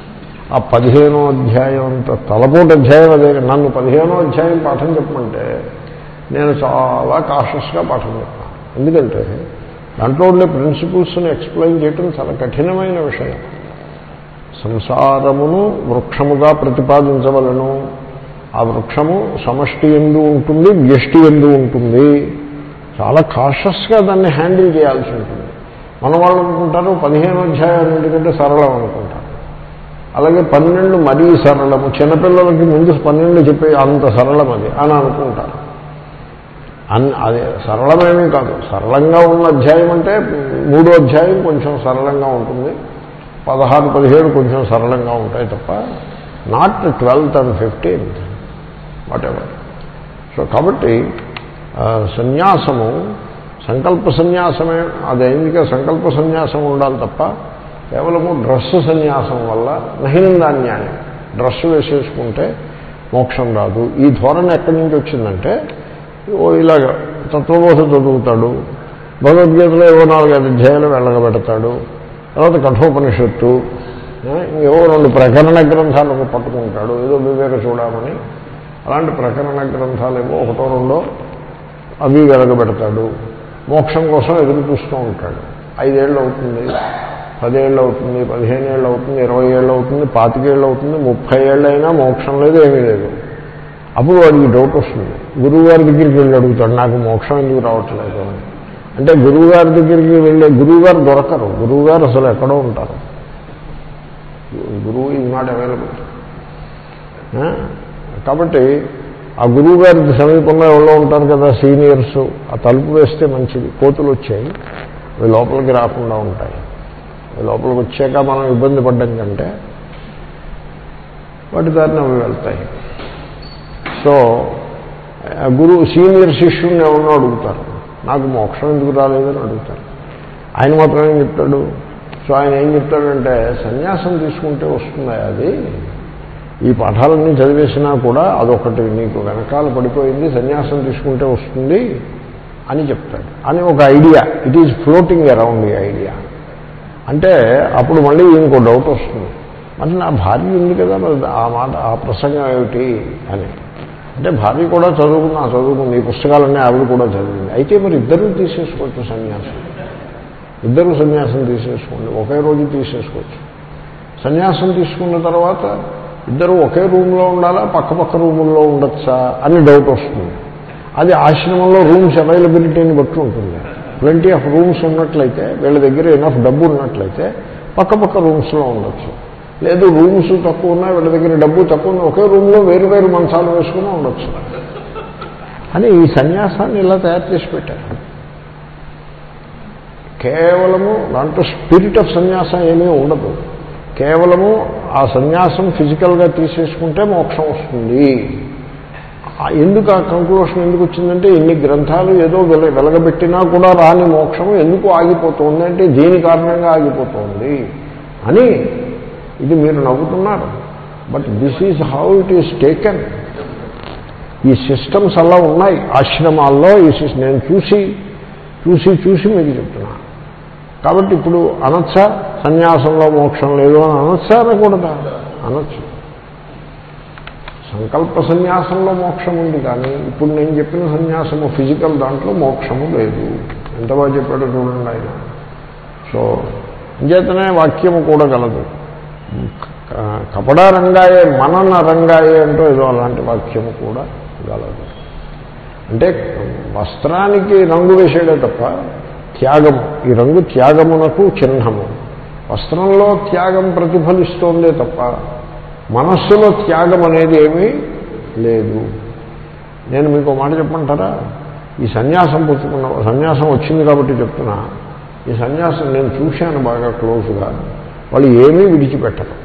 ఆ పదిహేనో అధ్యాయం అంత తలపోటు అధ్యాయం అదే నన్ను పదిహేనో అధ్యాయం పాఠం చెప్పమంటే నేను చాలా కాషస్గా పాఠం చెప్తాను ఎందుకంటే దాంట్లో ఉండే ప్రిన్సిపల్స్ని ఎక్స్ప్లెయిన్ చేయటం చాలా కఠినమైన విషయం సంసారమును వృక్షముగా ప్రతిపాదించవలను ఆ వృక్షము సమష్టి ఎందు ఉంటుంది వ్యష్టి ఎందు ఉంటుంది చాలా కాషస్గా దాన్ని హ్యాండిల్ చేయాల్సి ఉంటుంది మన వాళ్ళు అనుకుంటారు పదిహేను అధ్యాయం ఎందుకంటే సరళం అనుకుంటారు అలాగే పన్నెండు మరీ సరళము చిన్నపిల్లలకి ముందు పన్నెండు చెప్పే అంత సరళం అది అని అనుకుంటారు అన్ అది సరళమేమీ కాదు సరళంగా ఉన్న అధ్యాయం అంటే మూడో అధ్యాయం కొంచెం సరళంగా ఉంటుంది పదహారు పదిహేడు కొంచెం సరళంగా ఉంటాయి తప్ప not twelfth and fifteenth whatever so కాబట్టి ఆ, సన్యాసము సంకల్ప సన్యాసమే అదైందిగా సంకల్ప సన్యాసం ఉండాలి తప్ప కేవలము డ్రెస్సు సన్యాసం వల్ల నహినందాన్యాన్ని డ్రెస్సు వేసేసుకుంటే మోక్షం రాదు ఈ ధోరణి ఎక్కడి నుంచి వచ్చిందంటే ఓ ఇలాగ తత్వబోధ చదువుతాడు భగవద్గీతలో ఏవో నాలుగైదు అధ్యాయాలు వెళ్ళగబెడతాడు తర్వాత కఠోపనిషత్తు ఆ, ఏవో రెండు ప్రకరణ గ్రంథాలకు పట్టుకుంటాడు ఏదో వివేక చూడమని అలాంటి ప్రకరణ గ్రంథాలు ఏవో ఒకటో రెండో అవి వెలగబెడతాడు మోక్షం కోసం ఎదురు చూస్తూ ఉంటాడు ఐదేళ్ళు అవుతుంది పదేళ్ళు అవుతుంది పదిహేను ఏళ్ళు అవుతుంది ఇరవై ఏళ్ళు అవుతుంది పాతికేళ్ళు అవుతుంది ముప్పై ఏళ్ళు అయినా మోక్షం లేదు ఏమీ లేదు అప్పుడు వాడికి డౌట్ వస్తుంది గురువు గారి దగ్గరికి వెళ్ళి అడుగుతాడు నాకు మోక్షం ఎందుకు రావట్లేదు అని అంటే గురువు గారి దగ్గరికి వెళ్ళే గురువు గారు దొరకరు గురువు గారు అసలు ఎక్కడో ఉంటారు గురువు ఈజ్ నాట్ అవైలబుల్ కాబట్టి ఆ గురువు గారి సమీపంలో ఎవరో ఉంటారు కదా సీనియర్స్ ఆ తలుపు వేస్తే మంచిది కోతులు వచ్చాయి అవి లోపలికి రాకుండా ఉంటాయి అవి లోపలికి వచ్చాక మనం ఇబ్బంది పడ్డం కంటే వాటి దారిని అవి వెళ్తాయి సో ఆ గురువు సీనియర్ శిష్యుడిని ఎవరినో అడుగుతారు నాకు మోక్షం ఎందుకు రాలేదని అడుగుతారు ఆయన మాత్రం ఏం చెప్తాడు సో ఆయన ఏం చెప్తాడంటే సన్యాసం తీసుకుంటే వస్తుందా అది ఈ పాఠాలన్నీ చదివేసినా కూడా అదొకటి నీకు వెనకాల పడిపోయింది సన్యాసం తీసుకుంటే వస్తుంది అని చెప్తాడు అని ఒక idea it is floating around ఈ ఐడియా అంటే అప్పుడు మళ్ళీ ఇంకో డౌట్ వస్తుంది మరి నా భార్య ఉంది కదా మరి ఆ మాట ఆ ప్రసంగం ఏమిటి అని అంటే భార్య కూడా చదువుకున్నా చదువుకుంది ఈ పుస్తకాలన్నీ ఆవిడ కూడా చదివింది అయితే మరి ఇద్దరూ తీసేసుకోవచ్చు సన్యాసం ఇద్దరు సన్యాసం తీసేసుకోండి ఒకే రోజు తీసేసుకోవచ్చు సన్యాసం తీసుకున్న తర్వాత ఇద్దరు ఒకే రూమ్లో ఉండాలా పక్క పక్క రూముల్లో ఉండొచ్చా అని డౌట్ వస్తుంది అది ఆశ్రమంలో రూమ్స్ అవైలబిలిటీని బట్టి ఉంటుంది ప్lenty ఆఫ్ రూమ్స్ ఉన్నట్లయితే వీళ్ళ దగ్గర ఎనఫ్ డబ్బు ఉన్నట్లయితే పక్క పక్క రూమ్స్లో ఉండొచ్చు లేదు రూమ్స్ తక్కువ ఉన్నాయి వీళ్ళ దగ్గర డబ్బు తక్కువ ఉన్నాయి ఒకే రూమ్లో వేరు వేరు మంచాలు వేసుకుని ఉండొచ్చు అని ఈ సన్యాసాన్ని ఇలా తయారు చేసి పెట్టారు కేవలము దాంట్లో స్పిరిట్ ఆఫ్ సన్యాసం ఏమీ ఉండదు కేవలము ఆ సన్యాసం ఫిజికల్గా తీసేసుకుంటే మోక్షం వస్తుంది ఆ ఎందుకు ఆ కంక్లూషన్ ఎందుకు వచ్చిందంటే ఇన్ని గ్రంథాలు ఏదో వెల వెలగబెట్టినా కూడా రాని మోక్షం ఎందుకు ఆగిపోతుంది అంటే దీని కారణంగా ఆగిపోతుంది అని ఇది మీరు నవ్వుతున్నారు but this is how it is taken ఈ సిస్టమ్స్ అలా ఉన్నాయి ఆశ్రమాల్లో ఈ సిస్ నేను చూసి చూసి చూసి మీకు చెప్తున్నా కాబట్టి ఇప్పుడు అనొచ్చా సన్యాసంలో మోక్షం లేదు అని అనొచ్చా అనకూడదా అనొచ్చు సంకల్ప సన్యాసంలో మోక్షం ఉంది కానీ ఇప్పుడు నేను చెప్పిన సన్యాసము ఫిజికల్ దాంట్లో మోక్షము లేదు ఎంత బాగా చెప్పాడో చూడండి ఆయన సో అంచేతనే వాక్యము కూడా గలదు క- కపడా రంగాయే మనన రంగాయే అంటూ ఏదో అలాంటి వాక్యము కూడా గలదు అంటే వస్త్రానికి రంగు వేసేడే తప్ప త్యాగము ఈ రంగు త్యాగమునకు చిహ్నము వస్త్రంలో త్యాగం ప్రతిఫలిస్తోందే తప్ప మనస్సులో త్యాగం అనేది ఏమీ లేదు నేను మీకు ఒక మాట చెప్పమంటారా ఈ సన్యాసం పుచ్చుకున్న సన్యాసం వచ్చింది కాబట్టి చెప్తున్నా ఈ సన్యాసం నేను చూశాను బాగా క్లోజ్గా వాళ్ళు ఏమీ విడిచిపెట్టరు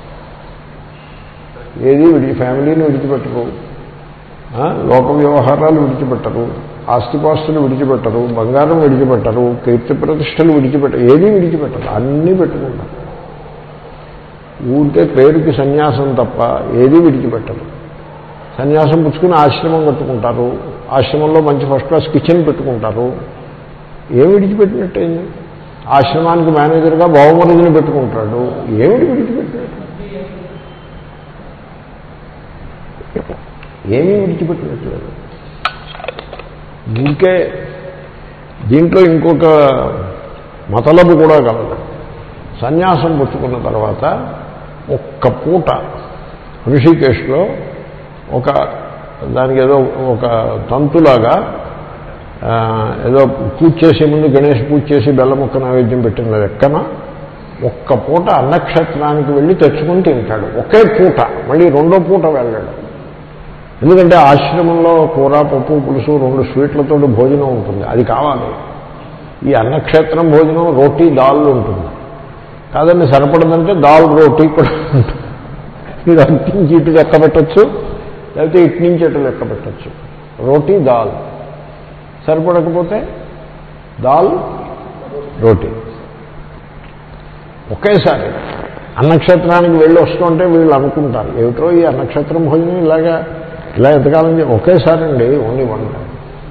ఏది విడి ఫ్యామిలీని విడిచిపెట్టరు ఆ, లోక వ్యవహారాలు విడిచిపెట్టరు ఆస్తిపాస్తులు విడిచిపెట్టరు బంగారం విడిచిపెట్టరు కీర్తి ప్రతిష్టలు విడిచిపెట్టరు ఏదీ విడిచిపెట్టరు అన్నీ పెట్టుకుంటారు ఊరికే పేరుకి సన్యాసం తప్ప ఏదీ విడిచిపెట్టరు సన్యాసం పుచ్చుకుని ఆశ్రమం కట్టుకుంటారు ఆశ్రమంలో మంచి ఫస్ట్ క్లాస్ కిచెన్ పెట్టుకుంటారు ఏం విడిచిపెట్టినట్టయింది ఆశ్రమానికి మేనేజర్గా బావమరుదిని పెట్టుకుంటాడు ఏమిటి విడిచిపెట్టాడు ఏమీ విడిచిపెట్టినట్లేదు ఇంకే దీంట్లో ఇంకొక మతలబు కూడా కలదు సన్యాసం పుచ్చుకున్న తర్వాత ఒక్క పూట ఋషికేశ్లో ఒక దానికి ఏదో ఒక తంతులాగా ఆ, ఏదో పూజ చేసే ముందు గణేష్ పూజ చేసి బెల్ల ముక్క నైవేద్యం పెట్టిన లెక్కన ఒక్క పూట అన్నక్షత్రానికి వెళ్ళి తెచ్చుకుని తింటాడు ఒకే పూట మళ్ళీ రెండో పూట వెళ్ళాడు ఎందుకంటే ఆశ్రమంలో కూర పప్పు పులుసు రెండు స్వీట్లతో భోజనం ఉంటుంది అది కావాలి ఈ అన్నక్షేత్రం భోజనం రోటీ దాల్ ఉంటుంది కాదండి సరిపడదంటే దాల్ రోటీ కూడా ఉంటుంది మీరు అటు నుంచి ఇటు లెక్క పెట్టచ్చు లేకపోతే ఇటు నుంచి అటు లెక్క పెట్టచ్చు రోటీ దాల్ సరిపడకపోతే దాల్ రోటీ ఒకేసారి అన్నక్షేత్రానికి వెళ్ళి వస్తుంటే వీళ్ళు అనుకుంటారు ఏమిటో ఈ అన్నక్షేత్రం భోజనం ఇలాగా ఇలా ఎంతకాలం చే- ఒకేసారి అండి ఓన్లీ వన్ టైం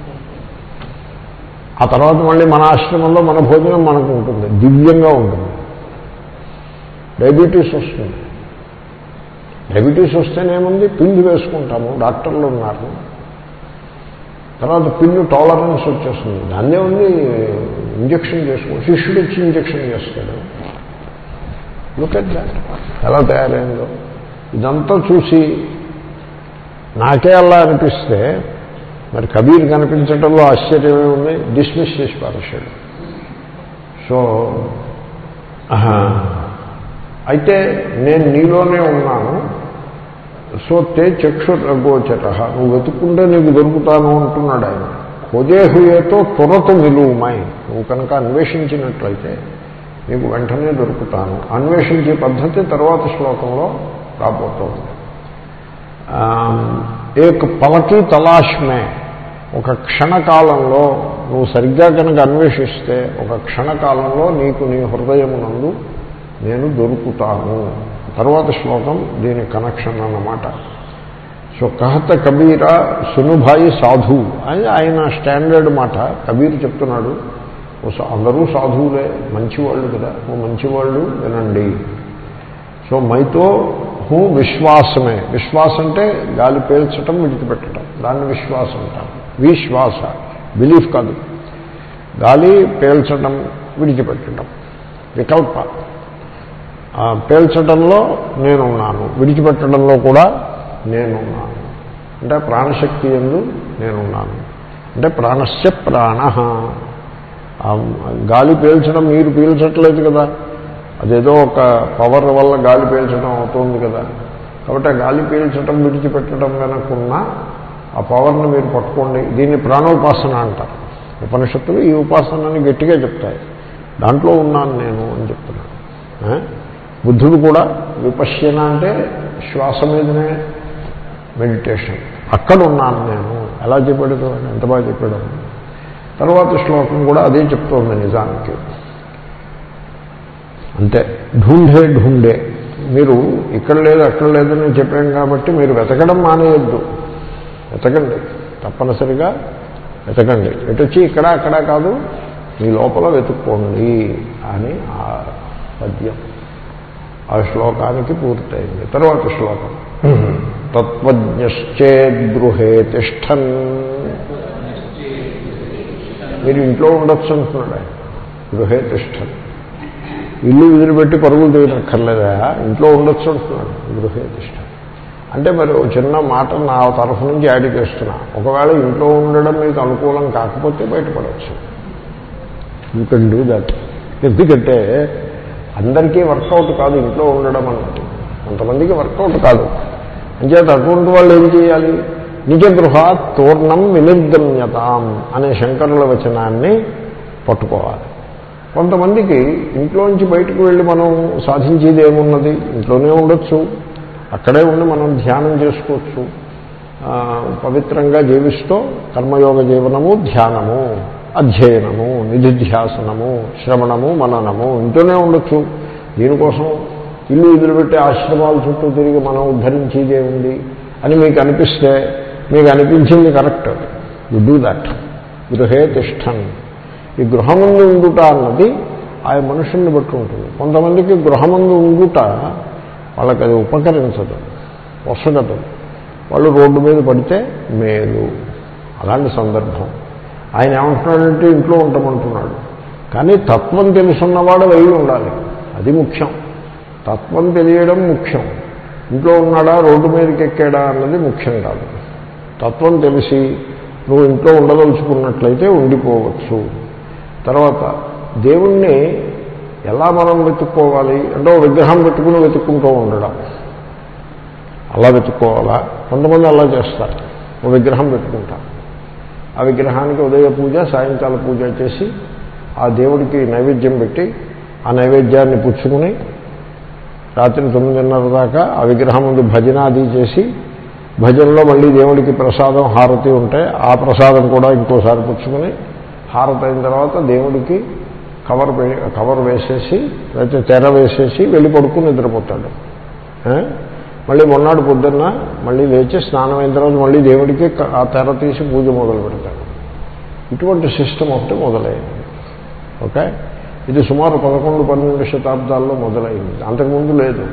ఆ తర్వాత మళ్ళీ మన ఆశ్రమంలో మన భోజనం మనకు ఉంటుంది దివ్యంగా ఉంటుంది డయాబెటీస్ వస్తుంది డయాబెటీస్ వస్తేనేముంది పిల్లు వేసుకుంటాము డాక్టర్లు ఉన్నారు తర్వాత పిల్లు టాలరెన్స్ వచ్చేస్తుంది దాన్నే ఉంది ఇంజక్షన్ చేసుకో శిష్యుడు వచ్చి ఇంజక్షన్ చేస్తాడు లుక్ అట్ దాట్ ఎలా తయారైందో ఇదంతా చూసి నాకే అలా అనిపిస్తే మరి కబీర్ కనిపించడంలో ఆశ్చర్యమే ఉంది డిస్మిస్ చేసి పారేశాడు సో ఆహా, అయితే నేను నీలోనే ఉన్నాను సో తే చక్షుర్గోచర నువ్వు వెతుక్కుంటే నీకు దొరుకుతాను అంటున్నాడు ఆయన హోదే హుయేతో త్వరత నిలువుమాయి నువ్వు కనుక అన్వేషించినట్లయితే నీకు వెంటనే దొరుకుతాను అన్వేషించే పద్ధతి తర్వాత శ్లోకంలో రాబోతోంది ఏక్ పలకి తలాష్మే ఒక క్షణకాలంలో నువ్వు సరిగ్గా కనుక అన్వేషిస్తే ఒక క్షణకాలంలో నీకు నీ హృదయమునందు నేను దొరుకుతాను తర్వాత శ్లోకం దీని కనెక్షన్ అన్నమాట సో కహత కబీర సునుభాయి సాధు అని ఆయన స్టాండర్డ్ మాట కబీర్ చెప్తున్నాడు ఓ సా- అందరూ సాధువులే మంచివాళ్ళు కదా ఓ మంచివాళ్ళు వినండి సో మైతో హూ విశ్వాసమే విశ్వాసం అంటే గాలి పేల్చటం విడిచిపెట్టడం దాన్ని విశ్వాసం అంటారు విశ్వాస బిలీఫ్ కాదు గాలి పేల్చడం విడిచిపెట్టడం వికల్ప ఆ, పేల్చడంలో నేనున్నాను విడిచిపెట్టడంలో కూడా నేనున్నాను అంటే ప్రాణశక్తి ఎందు నేనున్నాను అంటే ప్రాణస్య ప్రాణ ఆ గాలి పీల్చడం మీరు పీల్చట్లేదు కదా అదేదో ఒక పవర్ వల్ల గాలి పీల్చడం అవుతుంది కదా కాబట్టి ఆ గాలి పీల్చడం విడిచిపెట్టడం వెనకున్న ఆ పవర్ని మీరు పట్టుకోండి దీన్ని ప్రాణోపాసన అంటారు ఉపనిషత్తులు ఈ ఉపాసనని గట్టిగా చెప్తాయి దాంట్లో ఉన్నాను నేను అని చెప్తున్నాను ఆ? బుద్ధుడు కూడా విపశ్యన అంటే శ్వాస మీదనే మెడిటేషన్ అక్కడ ఉన్నాను నేను ఎలా చెప్పాడు చూడండి ఎంత బాగా చెప్పాడు తర్వాత శ్లోకం కూడా అదే చెప్తోంది నిజానికి అంతే ఢూంఢే ఢూంఢే మీరు ఇక్కడ లేదు అక్కడ లేదని చెప్పాం కాబట్టి మీరు వెతకడం మానేయద్దు వెతకండి తప్పనిసరిగా వెతకండి ఎటు వచ్చి ఇక్కడ అక్కడ కాదు మీ లోపల వెతుక్కోండి అని ఆ పద్యం ఆ శ్లోకానికి పూర్తయింది తర్వాత శ్లోకం తత్వజ్ఞశ్చేద్గృహే తిష్టన్ మీరు ఇంట్లో ఉండొచ్చు అంటున్నాడు ఆయన గృహే తిష్టన్ ఇల్లు వదిలిపెట్టి పరుగులు తీయనక్కర్లేదా ఇంట్లో ఉండొచ్చు అంటున్నాడు గృహే తిష్టన్ అంటే మరి ఓ చిన్న మాట నా తరఫు నుంచి యాడ్ చేస్తున్నా ఒకవేళ ఇంట్లో ఉండడం మీకు అనుకూలం కాకపోతే బయటపడవచ్చు యూ కెన్ డూ దట్ ఎందుకంటే అందరికీ వర్కౌట్ కాదు ఇంట్లో ఉండడం అన్నది కొంతమందికి వర్కౌట్ కాదు అంచేత అటువంటి వాళ్ళు ఏం చేయాలి నిజ గృహ తోర్ణం వినిర్గమ్యతాం అనే శంకరుల వచనాన్ని పట్టుకోవాలి కొంతమందికి ఇంట్లోంచి బయటకు వెళ్ళి మనం సాధించేది ఏమున్నది ఇంట్లోనే ఉండొచ్చు అక్కడే ఉండి మనం ధ్యానం చేసుకోవచ్చు ఆ, పవిత్రంగా జీవిస్తూ కర్మయోగ జీవనము ధ్యానము అధ్యయనము నిధిధ్యాసనము శ్రవణము మననము ఇంట్లోనే ఉండొచ్చు దీనికోసం ఇల్లు వదిలిపెట్టి ఆశ్రమాల చుట్టూ తిరిగి మనం ఉద్ధరించేదే ఉంది అని మీకు అనిపిస్తే మీకు అనిపించింది కరెక్ట్ యు డూ దట్ గృహే తిష్టన్ ఈ గృహమందు ఉండుట అన్నది ఆ మనుషుల్ని బట్టి ఉంటుంది కొంతమందికి గృహమందు ఉండుట వాళ్ళకి అది ఉపకరించదు వసగదు వాళ్ళు రోడ్డు మీద పడితే మేలు అలాంటి సందర్భం ఆయన ఏమంటున్నాడంటే ఇంట్లో ఉంటామంటున్నాడు కానీ తత్వం తెలుసున్నవాడు అయి ఉండాలి అది ముఖ్యం తత్వం తెలియడం ముఖ్యం ఇంట్లో ఉన్నాడా రోడ్డు మీదకి ఎక్కాడా అన్నది ముఖ్యం కాదు తత్వం తెలిసి నువ్వు ఇంట్లో ఉండదలుచుకున్నట్లయితే ఉండిపోవచ్చు తర్వాత దేవుణ్ణి ఎలా మనం వెతుక్కోవాలి అంటే ఓ విగ్రహం పెట్టుకుని వెతుక్కుంటూ ఉండడం అలా వెతుక్కోవాలా కొంతమంది అలా చేస్తారు ఓ విగ్రహం పెట్టుకుంటారు ఆ విగ్రహానికి ఉదయ పూజ సాయంకాల పూజ చేసి ఆ దేవుడికి నైవేద్యం పెట్టి ఆ నైవేద్యాన్ని పుచ్చుకుని రాత్రి తొమ్మిదిన్నర దాకా ఆ విగ్రహం ముందు భజన అది చేసి భజనలో మళ్ళీ దేవుడికి ప్రసాదం హారతి ఉంటే ఆ ప్రసాదం కూడా ఇంకోసారి పుచ్చుకుని హారతి అయిన తర్వాత దేవుడికి కవర్ వే- కవర్ వేసేసి లేకపోతే తెర వేసేసి వెళ్ళి పడుకుని నిద్రపోతాడు ఆ? మళ్ళీ మొన్నాడు పొద్దున్న మళ్ళీ లేచి స్నానం అయిన తర్వాత మళ్ళీ దేవుడికి క- ఆ తెర తీసి పూజ మొదలు పెడతాడు ఇటువంటి సిస్టమ్ ఒకటి మొదలైంది ఓకే ఇది సుమారు పదకొండు పన్నెండు శతాబ్దాల్లో మొదలైంది అంతకుముందు లేదు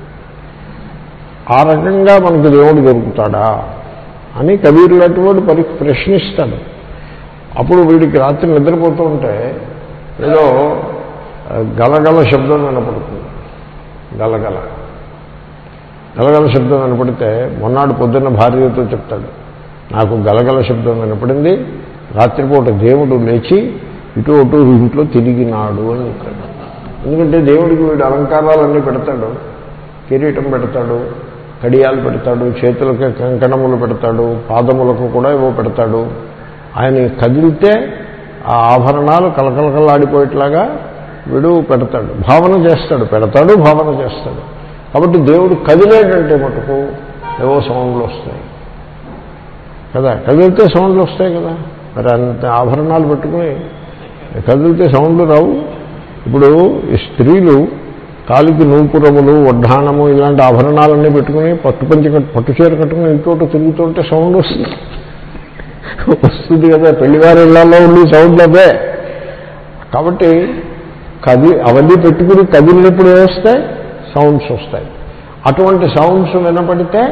ఆ రకంగా మనకు దేవుడు దొరుకుతాడా అని కబీర్ లాంటి పరి ప్రశ్నిస్తాడు అప్పుడు వీడికి రాత్రి నిద్రపోతూ ఉంటే ఏదో ఆ, గలగల శబ్దం వినపడుతుంది గలగల గలగల శబ్దం వినపడితే మొన్నాడు పొద్దున్న భార్యతో చెప్తాడు నాకు గలగల శబ్దం వినపడింది రాత్రిపూట దేవుడు లేచి ఇటు అటు ఇంట్లో తిరిగినాడు అని చెప్తాడు ఎందుకంటే దేవుడికి వీడు అలంకారాలన్నీ పెడతాడు కిరీటం పెడతాడు కడియాలు పెడతాడు చేతులకు కంకణములు పెడతాడు పాదములకు కూడా ఏవో పెడతాడు ఆయన కదిలితే ఆ ఆభరణాలు కలకలకలాడిపోయేట్లాగా వీడు పెడతాడు భావన చేస్తాడు పెడతాడు భావన చేస్తాడు కాబట్టి దేవుడు కదిలేటంటే మటుకు ఏవో సౌండ్లు వస్తాయి కదా కదిలితే సౌండ్లు వస్తాయి కదా మరి అంత ఆభరణాలు పెట్టుకుని కదిలితే సౌండ్లు రావు ఇప్పుడు ఈ స్త్రీలు కాలికి నూపురములు వడ్డాణము ఇలాంటి ఆభరణాలన్నీ పెట్టుకుని పట్టు పంచి కట్టు పట్టు చీర కట్టుకుని ఇంకోటి తిరుగుతుంటే సౌండ్ వస్తుంది వస్తుంది కదా పెళ్లివారి ఇళ్లలో ఉండి సౌండ్ అదే కాబట్టి కది అవన్నీ పెట్టుకుని కదిలినప్పుడు వస్తాయి సౌండ్స్ వస్తాయి అటువంటి సౌండ్స్ వినపడితే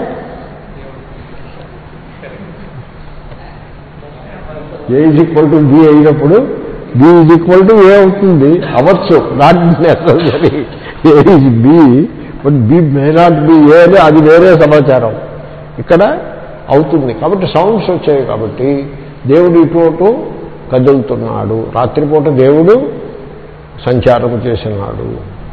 A is equal to B అయినప్పుడు B is equal to A అవుతుంది అవ్వచ్చు not necessary A is B but B may not be A అని అది వేరే సమాచారం ఇక్కడ అవుతుంది కాబట్టి సౌండ్స్ వచ్చాయి కాబట్టి దేవుడు ఇటు అటు కదులుతున్నాడు రాత్రిపూట దేవుడు సంచారం చేసినాడు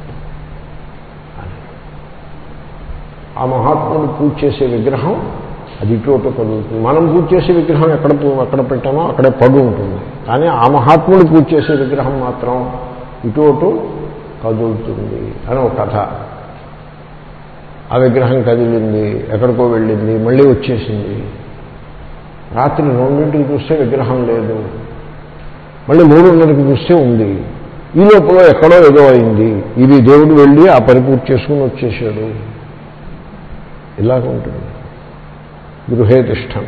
ఆ మహాత్ముడు పూజ చేసే విగ్రహం అది ఇటు అటు కదులుతుంది మనం పూజ చేసే విగ్రహం ఎక్కడ పూ- ఎక్కడ పెట్టామో అక్కడే పడు ఉంటుంది కానీ ఆ మహాత్ముడు పూజ చేసే విగ్రహం మాత్రం ఇటు అటు కదులుతుంది అని ఒక కథ ఆ విగ్రహం కదిలింది ఎక్కడికో వెళ్ళింది మళ్ళీ వచ్చేసింది రాత్రి రెండింటికి చూస్తే విగ్రహం లేదు మళ్ళీ మూడున్నరకి చూస్తే ఉంది ఈ లోపల ఎక్కడో ఏదో అయింది ఇది దేవుడు వెళ్ళి ఆ పని పూర్తి చేసుకుని వచ్చేసాడు ఇలాగ ఉంటుంది గృహే తిష్టం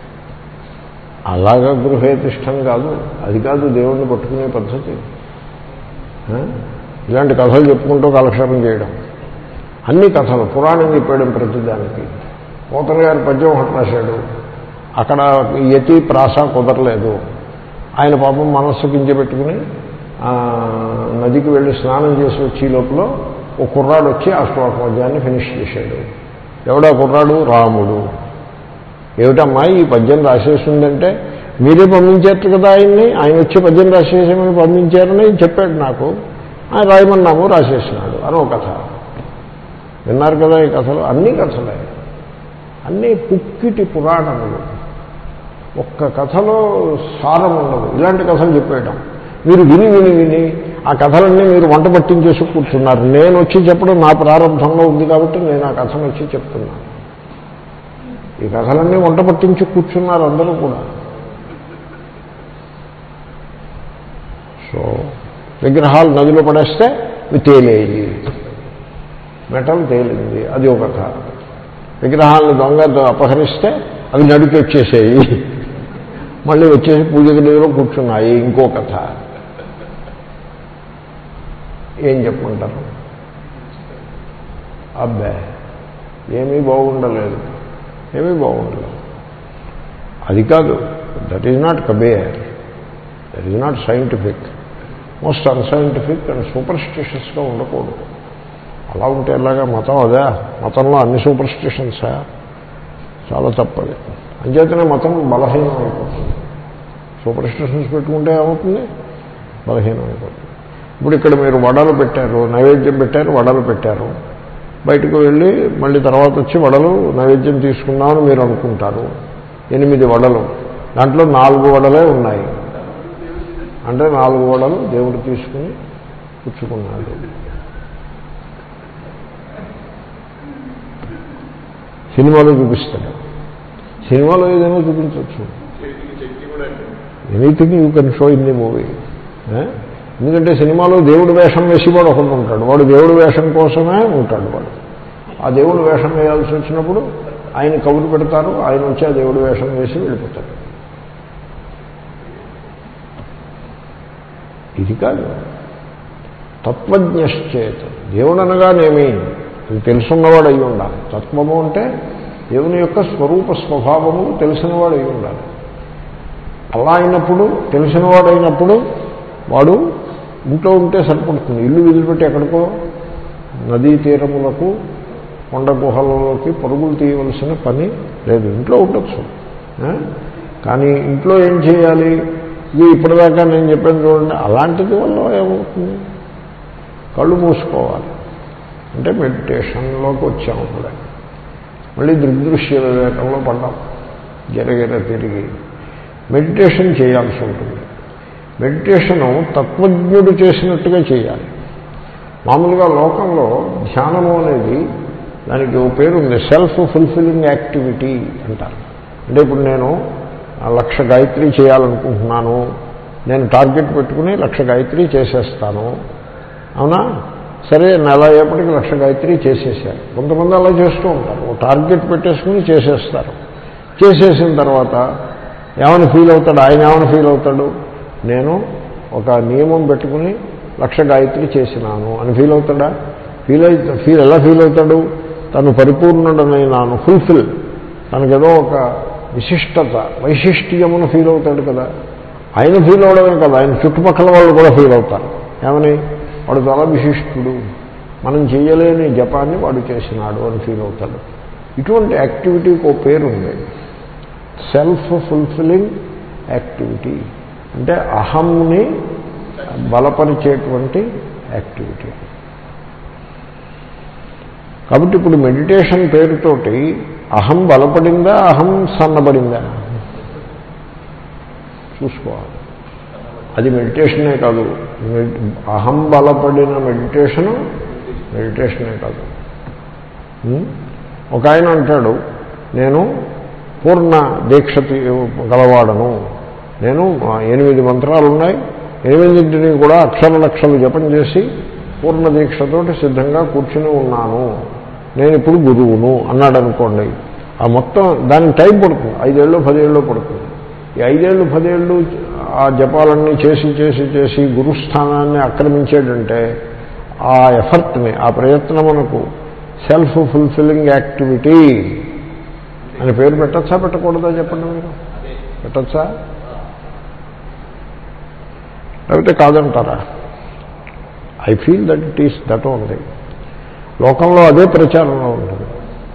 అలాగా గృహే తిష్టం కాదు అది కాదు దేవుణ్ణి పట్టుకునే పద్ధతి ఆ? ఇలాంటి కథలు చెప్పుకుంటూ కాలక్షేపం చేయడం అన్ని కథలు పురాణం చెప్పేయడం ప్రతిదానికి పోతన గారు పద్యం ఒకటి రాశాడు అక్కడ యతి ప్రాస కుదరలేదు ఆయన పాపం మనస్సు కించబెట్టుకుని ఆ, నదికి వెళ్ళి స్నానం చేసి వచ్చే లోపల ఒక కుర్రాడు వచ్చి ఆ శ్లోక పద్యాన్ని ఫినిష్ చేశాడు ఎవడా కుర్రాడు రాముడు ఏమిటమ్మా ఈ పద్యం రాసేసిందంటే మీరే పంపించారు కదా ఆయన్ని ఆయన వచ్చి పద్యం రాసేసామని పంపించారని చెప్పాడు నాకు ఆయన రాయమన్నాము రాసేసినాడు అని ఒక కథ విన్నారు కదా ఈ కథలు అన్ని కథలే అన్నీ పుక్కిటి పురాణములు ఒక్క కథలో సారం ఉండదు ఇలాంటి కథలు చెప్పేయడం మీరు విని విని విని ఆ కథలన్నీ మీరు వంట పట్టించేసి కూర్చున్నారు నేను వచ్చి చెప్పడం నా ప్రారంభంలో ఉంది కాబట్టి నేను ఆ కథను వచ్చి చెప్తున్నాను ఈ కథలన్నీ వంట పట్టించి కూర్చున్నారు అందరూ కూడా సో విగ్రహాలు నదిలో పడేస్తే ఇవి తేలేయి మెటల్ తేలింది అది ఒక కథ విగ్రహాలను దొంగ అపహరిస్తే అవి నడికి వచ్చేసేయి మళ్ళీ వచ్చేసి పూజ గదిలో కూర్చున్నాయి ఇంకో కథ ఏం చెప్పమంటారు అబ్బే ఏమీ బాగుండలేదు ఏమీ బాగుండదు అది కాదు దట్ ఈజ్ నాట్ కబేర్ that is not scientific most unscientific and సూపర్స్టిషియస్గా ఉండకూడదు అలా ఉంటే ఎలాగా మతం అదే మతంలో అన్ని సూపర్స్టిషన్సా చాలా తప్పది అంచేతనే మతం బలహీనం అయిపోతుంది సూపర్స్టిషన్స్ పెట్టుకుంటే ఏమవుతుంది బలహీనం అయిపోతుంది ఇప్పుడు ఇక్కడ మీరు వడలు పెట్టారు నైవేద్యం పెట్టారు వడలు పెట్టారు బయటకు వెళ్ళి మళ్ళీ తర్వాత వచ్చి వడలు నైవేద్యం తీసుకుందామని మీరు అనుకుంటారు ఎనిమిది వడలు దాంట్లో నాలుగు వడలే ఉన్నాయి అంటే నాలుగు వడలు దేవుడు తీసుకుని పుచ్చుకున్నాడు సినిమాలో చూపిస్తాడు సినిమాలో ఏదైనా చూపించవచ్చు anything you can show in the movie ఎందుకంటే సినిమాలో దేవుడు వేషం వేసి వాడు ఒకడు ఉంటాడు వాడు దేవుడు వేషం కోసమే ఉంటాడు వాడు ఆ దేవుడు వేషం వేయాల్సి వచ్చినప్పుడు ఆయన కబురు పెడతారు ఆయన వచ్చి ఆ దేవుడు వేషం వేసి వెళ్ళిపోతాడు ఇది కాదు తత్వజ్ఞశ్చేత దేవుడు అనగానేమి అది తెలుసున్నవాడు అయి ఉండాలి తత్వము అంటే దేవుని యొక్క స్వరూప స్వభావము తెలిసినవాడు అయి ఉండాలి అలా అయినప్పుడు తెలిసినవాడు అయినప్పుడు వాడు ఇంట్లో ఉంటే సరిపడుతుంది ఇల్లు వదిలిపెట్టి ఎక్కడికో నదీ తీరములకు కొండ గుహలలోకి పరుగులు తీయవలసిన పని లేదు ఇంట్లో ఉండొచ్చు ఆ? కానీ ఇంట్లో ఏం చేయాలి ఇది ఇప్పటిదాకా నేను చెప్పాను చూడండి అలాంటిది వల్ల ఏమవుతుంది కళ్ళు మూసుకోవాలి అంటే మెడిటేషన్లోకి వచ్చాము కూడా మళ్ళీ దృగ్దృశ్య వివేకంలో పడ్డాం గిరగిర తిరిగి మెడిటేషన్ చేయాల్సి ఉంటుంది మెడిటేషను తత్వజ్ఞుడు చేసినట్టుగా చేయాలి మామూలుగా లోకంలో ధ్యానము అనేది దానికి ఓ పేరు ఉంది సెల్ఫ్ ఫుల్ఫిల్లింగ్ యాక్టివిటీ అంటారు అంటే ఇప్పుడు నేను ఆ లక్ష గాయత్రి చేయాలనుకుంటున్నాను నేను టార్గెట్ పెట్టుకుని లక్ష గాయత్రి చేసేస్తాను అవునా సరే నెల అయ్యేపటికి లక్ష గాయత్రి చేసేసారు కొంతమంది అలా చేస్తూ ఉంటారు ఓ టార్గెట్ పెట్టేసుకుని చేసేస్తారు చేసేసిన తర్వాత ఏమని ఫీల్ అవుతాడు ఆయన ఏమని ఫీల్ అవుతాడు నేను ఒక నియమం పెట్టుకుని లక్ష గాయత్రి చేసినాను అని ఫీల్ అవుతాడా ఫీల్ అయితే ఫీల్ ఎలా ఫీల్ అవుతాడు తను పరిపూర్ణుడనైనాను ఫుల్ఫిల్ తనకేదో ఒక విశిష్టత వైశిష్ట్యమును ఫీల్ అవుతాడు కదా ఆయన ఫీల్ అవడమే కదా ఆయన చుట్టుపక్కల వాళ్ళు కూడా ఫీల్ అవుతారు ఏమని వాడు చాలా విశిష్టుడు మనం చేయలేని జపాన్ని వాడు చేసినాడు అని ఫీల్ అవుతాడు ఇటువంటి యాక్టివిటీకి ఒక పేరు ఉంది సెల్ఫ్ ఫుల్ఫిల్లింగ్ యాక్టివిటీ అంటే అహంని బలపరిచేటువంటి యాక్టివిటీ కాబట్టి ఇప్పుడు మెడిటేషన్ పేరుతోటి అహం బలపడిందా అహం సన్నబడిందా చూసుకోవాలి అది మెడిటేషనే కాదు మెడి- అహం బలపడిన మెడిటేషను మెడిటేషనే కాదు ఉం? ఒక ఆయన అంటాడు నేను పూర్ణ దీక్ష తీ- గలవాడను నేను ఆ, ఎనిమిది మంత్రాలు ఉన్నాయి ఎనిమిదింటిని కూడా అక్షర లక్షలు జపం చేసి పూర్ణ దీక్షతోటి సిద్ధంగా కూర్చుని ఉన్నాను నేను ఇప్పుడు గురువును అన్నాడు అనుకోండి ఆ మొత్తం దానికి టైం పడుతుంది ఐదేళ్ళు పదేళ్ళు పడుతుంది ఈ ఐదేళ్ళు పదేళ్ళు ఆ జపాలన్నీ చేసి చేసి చేసి గురుస్థానాన్ని ఆక్రమించేటంటే ఆ ఎఫర్ట్ని ఆ ప్రయత్నమునకు సెల్ఫ్ ఫుల్ఫిల్లింగ్ యాక్టివిటీ అని పేరు పెట్టచ్చా పెట్టకూడదా చెప్పండి మీరు పెట్టచ్చా లేకపోతే కాదంటారా I feel that it is that only లోకంలో అదే ప్రచారంలో ఉంటుంది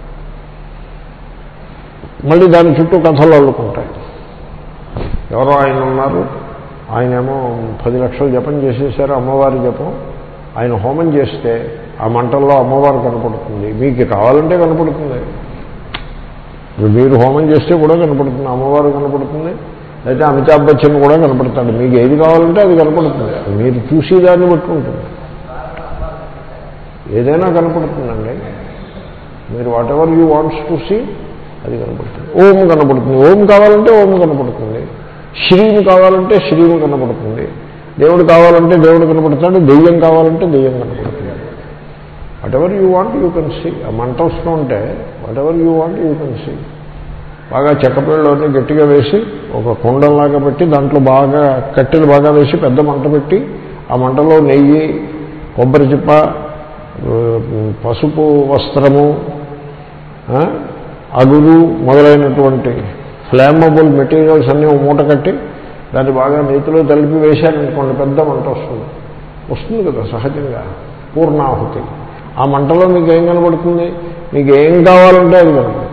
మళ్ళీ దాని చుట్టూ కథలు అల్లుకుంటాయి ఎవరో ఆయన ఉన్నారు ఆయనేమో పది లక్షలు జపం చేసేసారు అమ్మవారి జపం ఆయన హోమం చేస్తే ఆ మంటల్లో అమ్మవారు కనపడుతుంది మీకు కావాలంటే కనపడుతుంది ఇప్పుడు మీరు హోమం చేస్తే కూడా కనపడుతుంది అమ్మవారు కనపడుతుంది అయితే అమితాబ్ బచ్చన్ కూడా కనపడతాడు మీకు ఏది కావాలంటే అది కనపడుతుంది అది మీరు చూసి దాన్ని బట్టి ఉంటుంది ఏదైనా కనపడుతుందండి మీరు whatever you wants to see అది కనపడుతుంది ఓం కనపడుతుంది ఓం కావాలంటే ఓం కనపడుతుంది శ్రీము కావాలంటే శ్రీము కనపడుతుంది దేవుడు కావాలంటే దేవుడు కనపడతాడు దెయ్యం కావాలంటే దెయ్యం కనపడుతుంది whatever you want you can see ఆ మంట వస్తూ ఉంటే whatever you want you can see బాగా చెక్కపిల్లలోని గట్టిగా వేసి ఒక కుండంలాగా పెట్టి దాంట్లో బాగా కట్టెలు బాగా వేసి పెద్ద మంట పెట్టి ఆ మంటలో నెయ్యి కొబ్బరి చిప్ప ఆ, పసుపు వస్త్రము ఆ, అగురు మొదలైనటువంటి ఫ్లామబుల్ మెటీరియల్స్ అన్నీ ఓ మూట కట్టి దాన్ని బాగా నేతిలో తలిపి వేశారనుకోండి పెద్ద మంట వస్తుంది వస్తుంది కదా సహజంగా పూర్ణాహుతి ఆ మంటలో మీకు ఏం కనబడుతుంది మీకు ఏం కావాలంటే అది కనబడుతుంది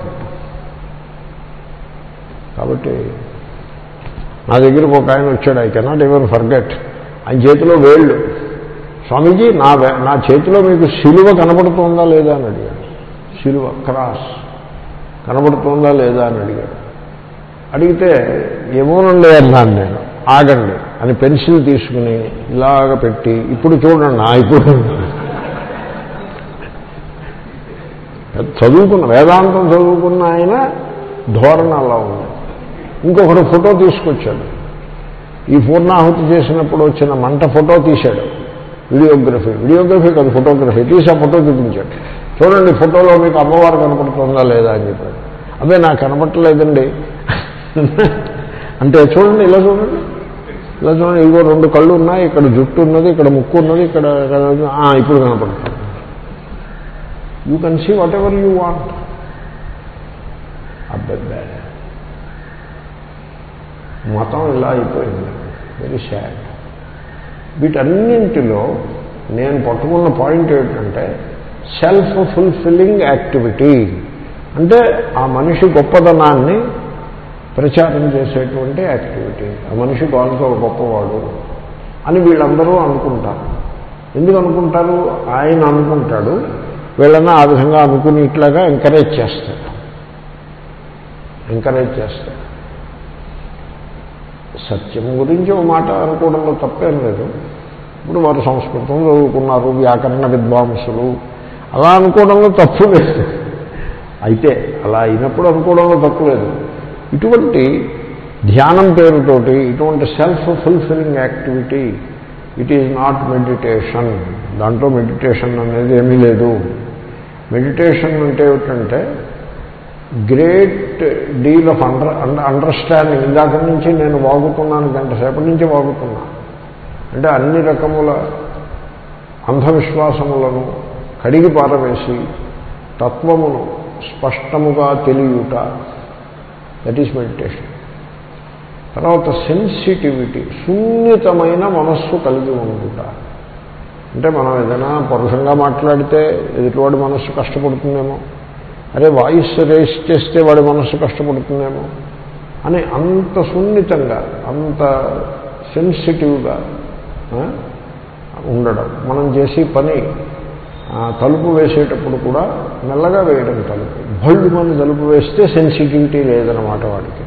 కాబట్టి నా దగ్గరకు ఒక ఆయన వచ్చాడు ఐ కెనాట్ ఈవెన్ ఫర్గెట్ ఆయన చేతిలో వేళ్ళు స్వామీజీ నా వే- నా చేతిలో మీకు శిలువ కనబడుతుందా లేదా అని అడిగాడు శిలువ క్రాస్ కనబడుతుందా లేదా అని అడిగాడు అడిగితే ఏమోనండి అన్నాను నేను ఆగండి అని పెన్సిల్ తీసుకుని ఇలాగ పెట్టి ఇప్పుడు చూడండి ఆ ఇప్పుడు చదువుకున్న వేదాంతం చదువుకున్న ఆయన ధోరణ అలా ఉంది ఇంకొకడు ఫోటో తీసుకొచ్చాడు ఈ పూర్ణాహుతి చేసినప్పుడు వచ్చిన మంట ఫోటో తీశాడు వీడియోగ్రఫీ వీడియోగ్రఫీ కాదు ఫోటోగ్రఫీ తీసి ఆ ఫోటో చూపించాడు చూడండి ఫోటోలో మీకు అమ్మవారు కనపడుతుందా లేదా అని చెప్పాడు అదే నాకు కనపడలేదండి అంటే చూడండి ఇలా చూడండి ఇలా చూడండి ఇదిగో రెండు కళ్ళు ఉన్నాయి ఇక్కడ జుట్టు ఉన్నది ఇక్కడ ముక్కు ఉన్నది ఇక్కడ ఇక్కడ ఉంది. ఆ, ఇప్పుడు కనపడుతుంది you can see whatever you want అబ్బబ్బే మతం ఇలా అయిపోయింది వెరీ సాడ్ వీటన్నింటిలో నేను పట్టుకున్న పాయింట్ ఏంటంటే సెల్ఫ్ ఫుల్ఫిల్లింగ్ యాక్టివిటీ అంటే ఆ మనిషి గొప్పదనాన్ని ప్రచారం చేసేటువంటి యాక్టివిటీ ఆ మనిషి కాల్తో గొప్పవాడు అని వీళ్ళందరూ అనుకుంటారు ఎందుకు అనుకుంటారు ఆయన అనుకుంటాడు వీళ్ళన్నా ఆ విధంగా అనుకుని ఇట్లాగా ఎంకరేజ్ చేస్తాడు ఎంకరేజ్ చేస్తాడు సత్యం గురించి ఒక మాట అనుకోవడంలో తప్పేం లేదు ఇప్పుడు వారు సంస్కృతం చదువుకున్నారు వ్యాకరణ విద్వాంసులు అలా అనుకోవడంలో తప్పు లేదు అయితే అలా అయినప్పుడు అనుకోవడంలో తప్పు లేదు ఇటువంటి ధ్యానం పేరుతోటి ఇటువంటి self fulfilling activity it is not meditation దాంట్లో మెడిటేషన్ అనేది ఏమీ లేదు మెడిటేషన్ అంటే ఏమిటంటే great deal of under understanding ఇందాక నుంచి నేను వాగుతున్నాను గంట సేపటి నుంచి వాగుతున్నా అంటే అన్ని రకముల అంధవిశ్వాసములను కడిగి పారవేసి తత్వమును స్పష్టముగా తెలియుట దట్ ఈస్ మెడిటేషన్ తర్వాత సెన్సిటివిటీ సున్నితమైన మనస్సు కలిగి ఉండుట అంటే మనం ఏదైనా పరుషంగా మాట్లాడితే ఎదుటివాడి మనస్సు కష్టపడుతుందేమో అరే వాయిస్ రేస్ చేస్తే వాడి మనస్సు కష్టపడుతుందేమో అని అంత సున్నితంగా అంత సెన్సిటివ్గా ఆ, ఉండడం మనం చేసే పని ఆ, తలుపు వేసేటప్పుడు కూడా మెల్లగా వేయడం తలుపు భళ్ళు మన తలుపు వేస్తే సెన్సిటివిటీ లేదన్నమాట వాడికి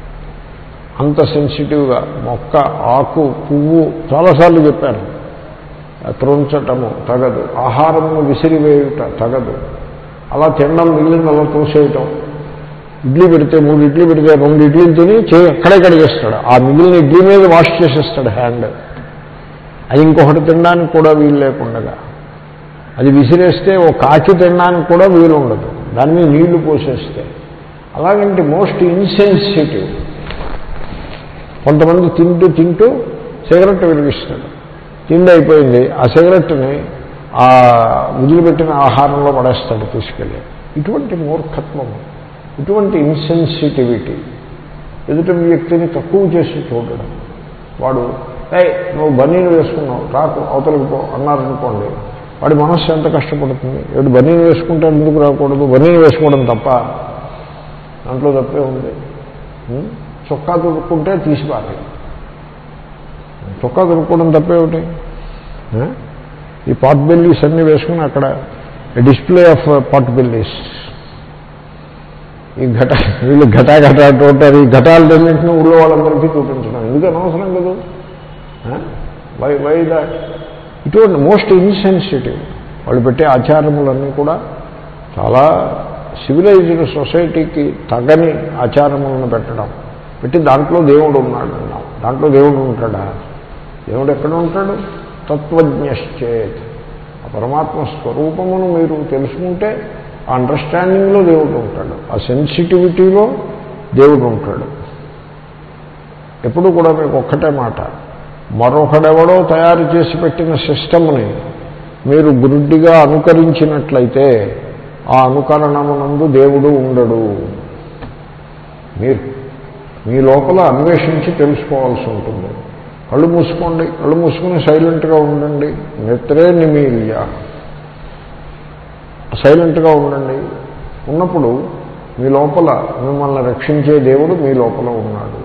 అంత సెన్సిటివ్గా మొక్క ఆకు పువ్వు చాలాసార్లు చెప్పాను త్రుంచటము తగదు ఆహారమును విసిరివేయుట తగదు అలా తినడం మిగిలిన అలా తోసేయటం ఇడ్లీ పెడితే మూడు ఇడ్లీ పెడితే రెండు ఇడ్లీలు తిని చేయి అక్కడే కడిగేస్తాడు ఆ మిగిలిన ఇడ్లీ మీద వాష్ చేసేస్తాడు హ్యాండ్ అది ఇంకొకటి తినడానికి కూడా వీలు లేకుండా అది విసిరేస్తే ఓ కాకి తినడానికి కూడా వీలు ఉండదు దాని మీద నీళ్లు పోసేస్తే అలాగంటే మోస్ట్ ఇన్సెన్సిటివ్ కొంతమంది తింటూ తింటూ సిగరెట్ వెలిగిస్తాడు తిండి అయిపోయింది ఆ సిగరెట్ని ఆ వదిలిపెట్టిన ఆహారంలో పడేస్తాడు తీసుకెళ్ళి ఇటువంటి మూర్ఖత్వం ఇటువంటి ఇన్సెన్సిటివిటీ ఎదుటి వ్యక్తిని తక్కువ చేసి చూడడం వాడు ఏయ్ నువ్వు బనీలు వేసుకున్నావు రాకు అవతలకి పో అన్నారనుకోండి వాడి మనస్సు ఎంత కష్టపడుతుంది ఏడు బనీలు వేసుకుంటే ఎందుకు రాకూడదు బనీలు వేసుకోవడం తప్ప దాంట్లో తప్పే ఉంది ఉం? చొక్కా దురుక్కుంటే తీసిపాలి చొక్కా దురుక్కోవడం తప్పేమిటి ఆ? ఈ పాట్ బెల్లీస్ అన్నీ వేసుకుని అక్కడ డిస్ప్లే ఆఫ్ పాట్ బెల్లీస్ ఈ ఘట వీళ్ళు ఘటా ఘటా అంటారు ఈ ఘటాలు రెండింటిని ఊళ్ళో వాళ్ళందరికీ చూపించడం ఎందుకు అనవసరం కదా వై వై దాట్ ఇటువంటి మోస్ట్ ఇన్సెన్సిటివ్ వాళ్ళు పెట్టే ఆచారములన్నీ కూడా చాలా సివిలైజ్డ్ సొసైటీకి తగని ఆచారములను పెట్టడం పెట్టి దాంట్లో దేవుడు ఉన్నాడు అన్నాం దాంట్లో దేవుడు ఉంటాడా దేవుడు ఎక్కడ ఉంటాడు తత్వజ్ఞశ్చేత్ ఆ పరమాత్మ స్వరూపమును మీరు తెలుసుకుంటే ఆ అండర్స్టాండింగ్లో దేవుడు ఉంటాడు ఆ సెన్సిటివిటీలో దేవుడు ఉంటాడు ఎప్పుడు కూడా మీకు ఒక్కటే మాట మరొకడెవడో తయారు చేసి పెట్టిన సిస్టమ్ని మీరు గురుడ్డిగా అనుకరించినట్లయితే ఆ అనుకరణమునందు దేవుడు ఉండడు మీరు మీ లోపల అన్వేషించి తెలుసుకోవాల్సి ఉంటుంది కళ్ళు మూసుకోండి కళ్ళు మూసుకుని సైలెంట్గా ఉండండి నిద్రే నిమీల్య సైలెంట్గా ఉండండి ఉన్నప్పుడు మీ లోపల మిమ్మల్ని రక్షించే దేవుడు మీ లోపల ఉన్నాడు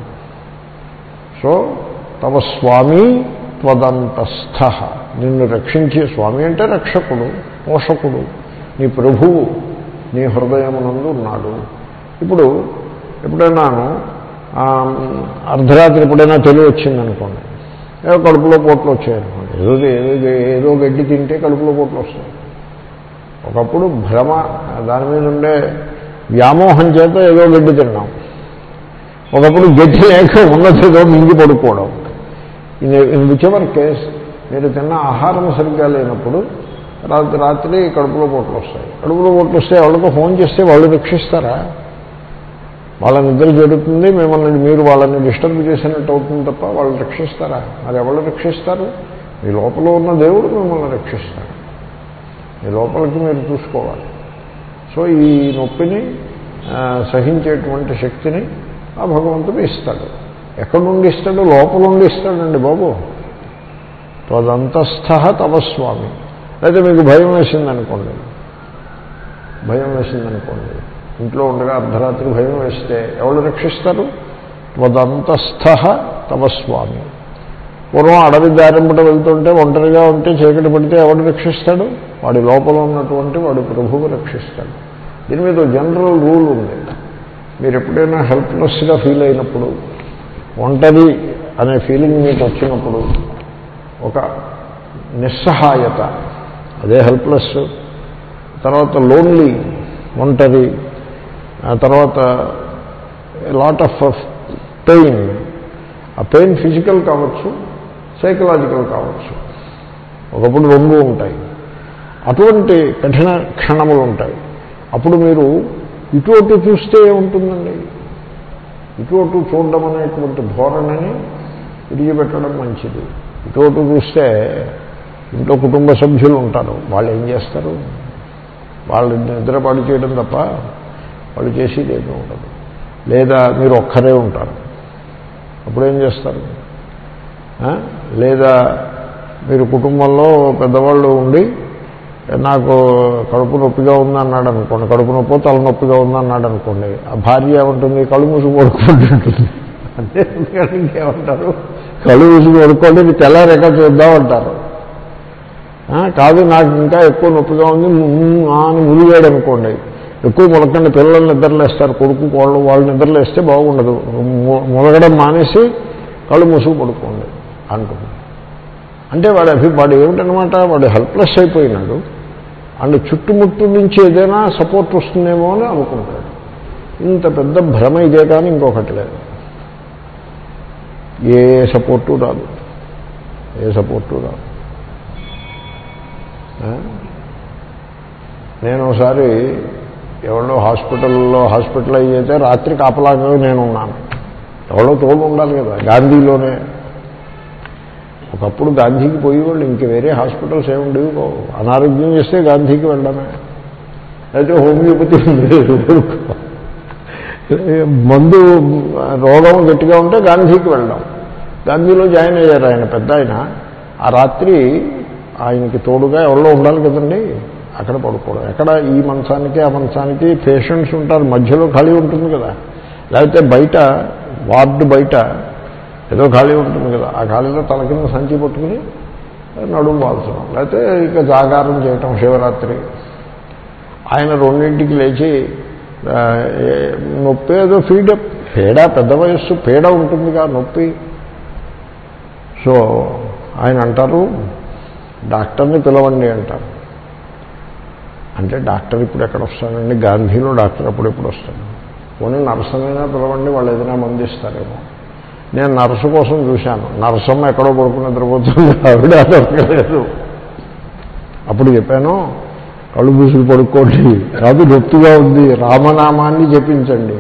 సో తవ స్వామి త్వదంతస్థ నిన్ను రక్షించే స్వామి అంటే రక్షకుడు పోషకుడు నీ ప్రభువు నీ హృదయమునందు ఉన్నాడు ఇప్పుడు ఎప్పుడైనాను ఆ, అర్ధరాత్రి ఎప్పుడైనా తెలివి వచ్చిందనుకోండి ఏదో కడుపులో పోట్లు వచ్చాయనుకోండి ఏదో ఏదో ఏదో గడ్డి తింటే కడుపులో పోట్లు వస్తాయి ఒకప్పుడు భ్రమ దాని మీద ఉండే వ్యామోహం చేత ఏదో గడ్డి తిన్నాం ఒకప్పుడు గడ్డి లేక ఉన్నది ఏదో మింగి పడుకోవడం in in whichever case మీరు తిన్న ఆహారం సరిగ్గా లేనప్పుడు రాత్రి రాత్రి కడుపులో పోట్లు వస్తాయి కడుపులో పోట్లు వస్తే ఎవరికో ఫోన్ చేస్తే వాళ్ళు రక్షిస్తారా వాళ్ళ నిద్ర జరుగుతుంది మిమ్మల్ని మీరు వాళ్ళని డిస్టర్బ్ చేసినట్టు అవుతుంది తప్ప వాళ్ళు రక్షిస్తారా మరి ఎవరు రక్షిస్తారు మీ లోపల ఉన్న దేవుడు మిమ్మల్ని రక్షిస్తాడు మీ లోపలికి మీరు చూసుకోవాలి సో ఈ నొప్పిని ఆ, సహించేటువంటి శక్తిని ఆ భగవంతుడు ఇస్తాడు ఎక్కడి నుండి ఇస్తాడు లోపల నుండి ఇస్తాడండి బాబు త్వదంతస్థ తవ స్వామి అయితే మీకు భయం వేసిందనుకోండి భయం వేసిందనుకోండి ఇంట్లో ఉండగా అర్ధరాత్రి భయం వేస్తే ఎవరు రక్షిస్తారు త్వదంతస్థ తవ స్వామి పూర్వం అడవి దారింపట వెళ్తుంటే ఒంటరిగా ఉంటే చీకటి పడితే ఎవడు రక్షిస్తాడు వాడి లోపల ఉన్నటువంటి వాడి ప్రభువు రక్షిస్తాడు దీని మీద జనరల్ రూల్ ఉంది మీరు ఎప్పుడైనా హెల్ప్లెస్గా ఫీల్ అయినప్పుడు ఒంటరి అనే ఫీలింగ్ మీకు వచ్చినప్పుడు ఒక నిస్సహాయత అదే హెల్ప్లెస్ తర్వాత లోన్లీ ఒంటరి ఆ తర్వాత లాట్ ఆఫ్ పెయిన్ ఆ పెయిన్ ఫిజికల్ కావచ్చు సైకలాజికల్ కావచ్చు ఒకప్పుడు రెండు ఉంటాయి అటువంటి కఠిన క్షణములు ఉంటాయి అప్పుడు మీరు ఇటు అటు చూస్తే ఏముంటుందండి ఇటు అటు చూడడం అనేటువంటి ధోరణిని విడిచిపెట్టడం మంచిది ఇటు అటు చూస్తే ఇంట్లో కుటుంబ సభ్యులు ఉంటారు వాళ్ళు ఏం చేస్తారు వాళ్ళు నిద్రపాటు చేయడం తప్ప వాళ్ళు చేసేది ఏమీ ఉండదు లేదా మీరు ఒక్కరే ఉంటారు అప్పుడేం చేస్తారు ఆ? లేదా మీరు కుటుంబంలో పెద్దవాళ్ళు ఉండి నాకు కడుపు నొప్పిగా ఉంది అన్నాడు అనుకోండి కడుపు నొప్పి తలనొప్పిగా ఉంది అన్నాడు అనుకోండి ఆ భార్య ఏమంటుంది కళ్ళు మూసి పడుకుంటుంటుంది అంటే ఎందుకంటే ఇంకేమంటారు కళ్ళు మూసి పడుకోండి నీ తెల్లారేక చూద్దాం అంటారు ఆ, కాదు నాకు ఇంకా ఎక్కువ నొప్పిగా ఉంది ఉమ్, ఆ అని ములిగాడు అనుకోండి ఎక్కువ ములకండి పిల్లలు నిద్రలేస్తారు కొడుకు కోళ్ళు వాళ్ళు నిద్రలేస్తే బాగుండదు ము- ములగడం మానేసి కళ్ళు మూసుకు పడుకోండి అంటుంది అంటే వాడి అభి వాడు ఏమిటనమాట వాడు హెల్ప్లెస్ అయిపోయినాడు అండ్ చుట్టుముట్టు నుంచి ఏదైనా సపోర్ట్ వస్తుందేమో అని అనుకుంటాడు ఇంత పెద్ద భ్రమ ఇదే కానీ ఇంకొకటి లేదు ఏ సపోర్టు రాదు ఏ సపోర్టు రాదు ఆ? నేను ఒకసారి ఎవరో హాస్పిటల్లో హాస్పిటల్ అయితే రాత్రి కాపలాగా నేను ఉన్నాను ఎవరో తోడు ఉండాలి కదా గాంధీలోనే ఒకప్పుడు గాంధీకి పోయేవాళ్ళు ఇంక వేరే హాస్పిటల్స్ ఏమి ఉండేవి కావు అనారోగ్యం చేస్తే గాంధీకి వెళ్ళడమే అయితే హోమియోపతి ఉండేది మందు రోగం గట్టిగా ఉంటే గాంధీకి వెళ్ళడం గాంధీలో జాయిన్ అయ్యారు ఆయన పెద్ద ఆయన ఆ రాత్రి ఆయనకి తోడుగా ఎవరో ఉండాలి కదండి అక్కడ పడుకోవడం ఎక్కడ ఈ మంచానికి ఆ మంచానికి పేషెంట్స్ ఉంటారు మధ్యలో ఖాళీ ఉంటుంది కదా లేకపోతే బయట వార్డు బయట ఏదో ఖాళీ ఉంటుంది కదా ఆ ఖాళీలో తల కింద సంచి పట్టుకుని నడుము వాల్చడం లేకపోతే ఇక జాగారం చేయటం శివరాత్రి ఆయన రెండింటికి లేచి ఆ, ఏ- నొప్పి ఏదో ఫీడ్ పేడ పెద్ద వయస్సు పేడ ఉంటుందిగా నొప్పి సో ఆయన అంటారు డాక్టర్ని పిలవండి అంటారు అంటే డాక్టర్ ఇప్పుడు ఎక్కడ వస్తాడండి గాంధీలో డాక్టర్ అప్పుడెప్పుడు వస్తాడు పోనీ నర్సమైనా పిలవండి వాళ్ళు ఏదైనా మందిస్తారేమో నేను నర్సు కోసం చూశాను నర్సమ్మ ఎక్కడో పడుకుని నిద్రపోతుంది ఆవిడ దొరకలేదు అప్పుడు చెప్పాను కళ్ళు మూసులు పడుకోండి కాదు నొప్పిగా ఉంది రామనామాన్ని జపించండి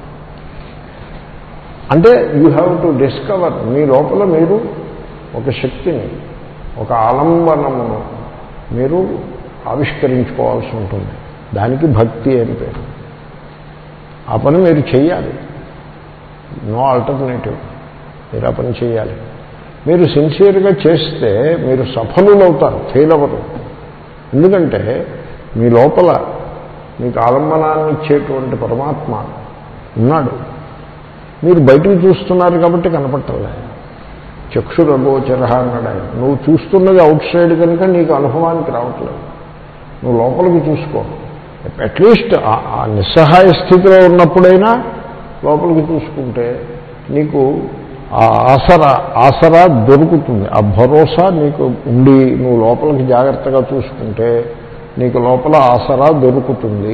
అంటే యూ హ్యావ్ టు డిస్కవర్ మీ లోపల మీరు ఒక శక్తిని ఒక ఆలంబనమును మీరు ఆవిష్కరించుకోవాల్సి ఉంటుంది దానికి భక్తి అని పేరు ఆ పని మీరు చెయ్యాలి నో ఆల్టర్నేటివ్ మీరు ఆ పని చేయాలి మీరు సిన్సియర్గా చేస్తే మీరు సఫలులవుతారు ఫెయిల్ అవ్వరు ఎందుకంటే మీ లోపల మీకు ఆలంబనాన్ని ఇచ్చేటువంటి పరమాత్మ ఉన్నాడు మీరు బయటకు చూస్తున్నారు కాబట్టి కనపట్టలే చక్షురగోచర అన్నాడు ఆయన నువ్వు చూస్తున్నది అవుట్ సైడ్ కనుక నీకు అనుభవానికి రావట్లేదు నువ్వు లోపలికి చూసుకో అట్లీస్ట్ ఆ నిస్సహాయ స్థితిలో ఉన్నప్పుడైనా లోపలికి చూసుకుంటే నీకు ఆ ఆసరా ఆసరా దొరుకుతుంది ఆ భరోసా నీకు ఉండి నువ్వు లోపలికి జాగ్రత్తగా చూసుకుంటే నీకు లోపల ఆసరా దొరుకుతుంది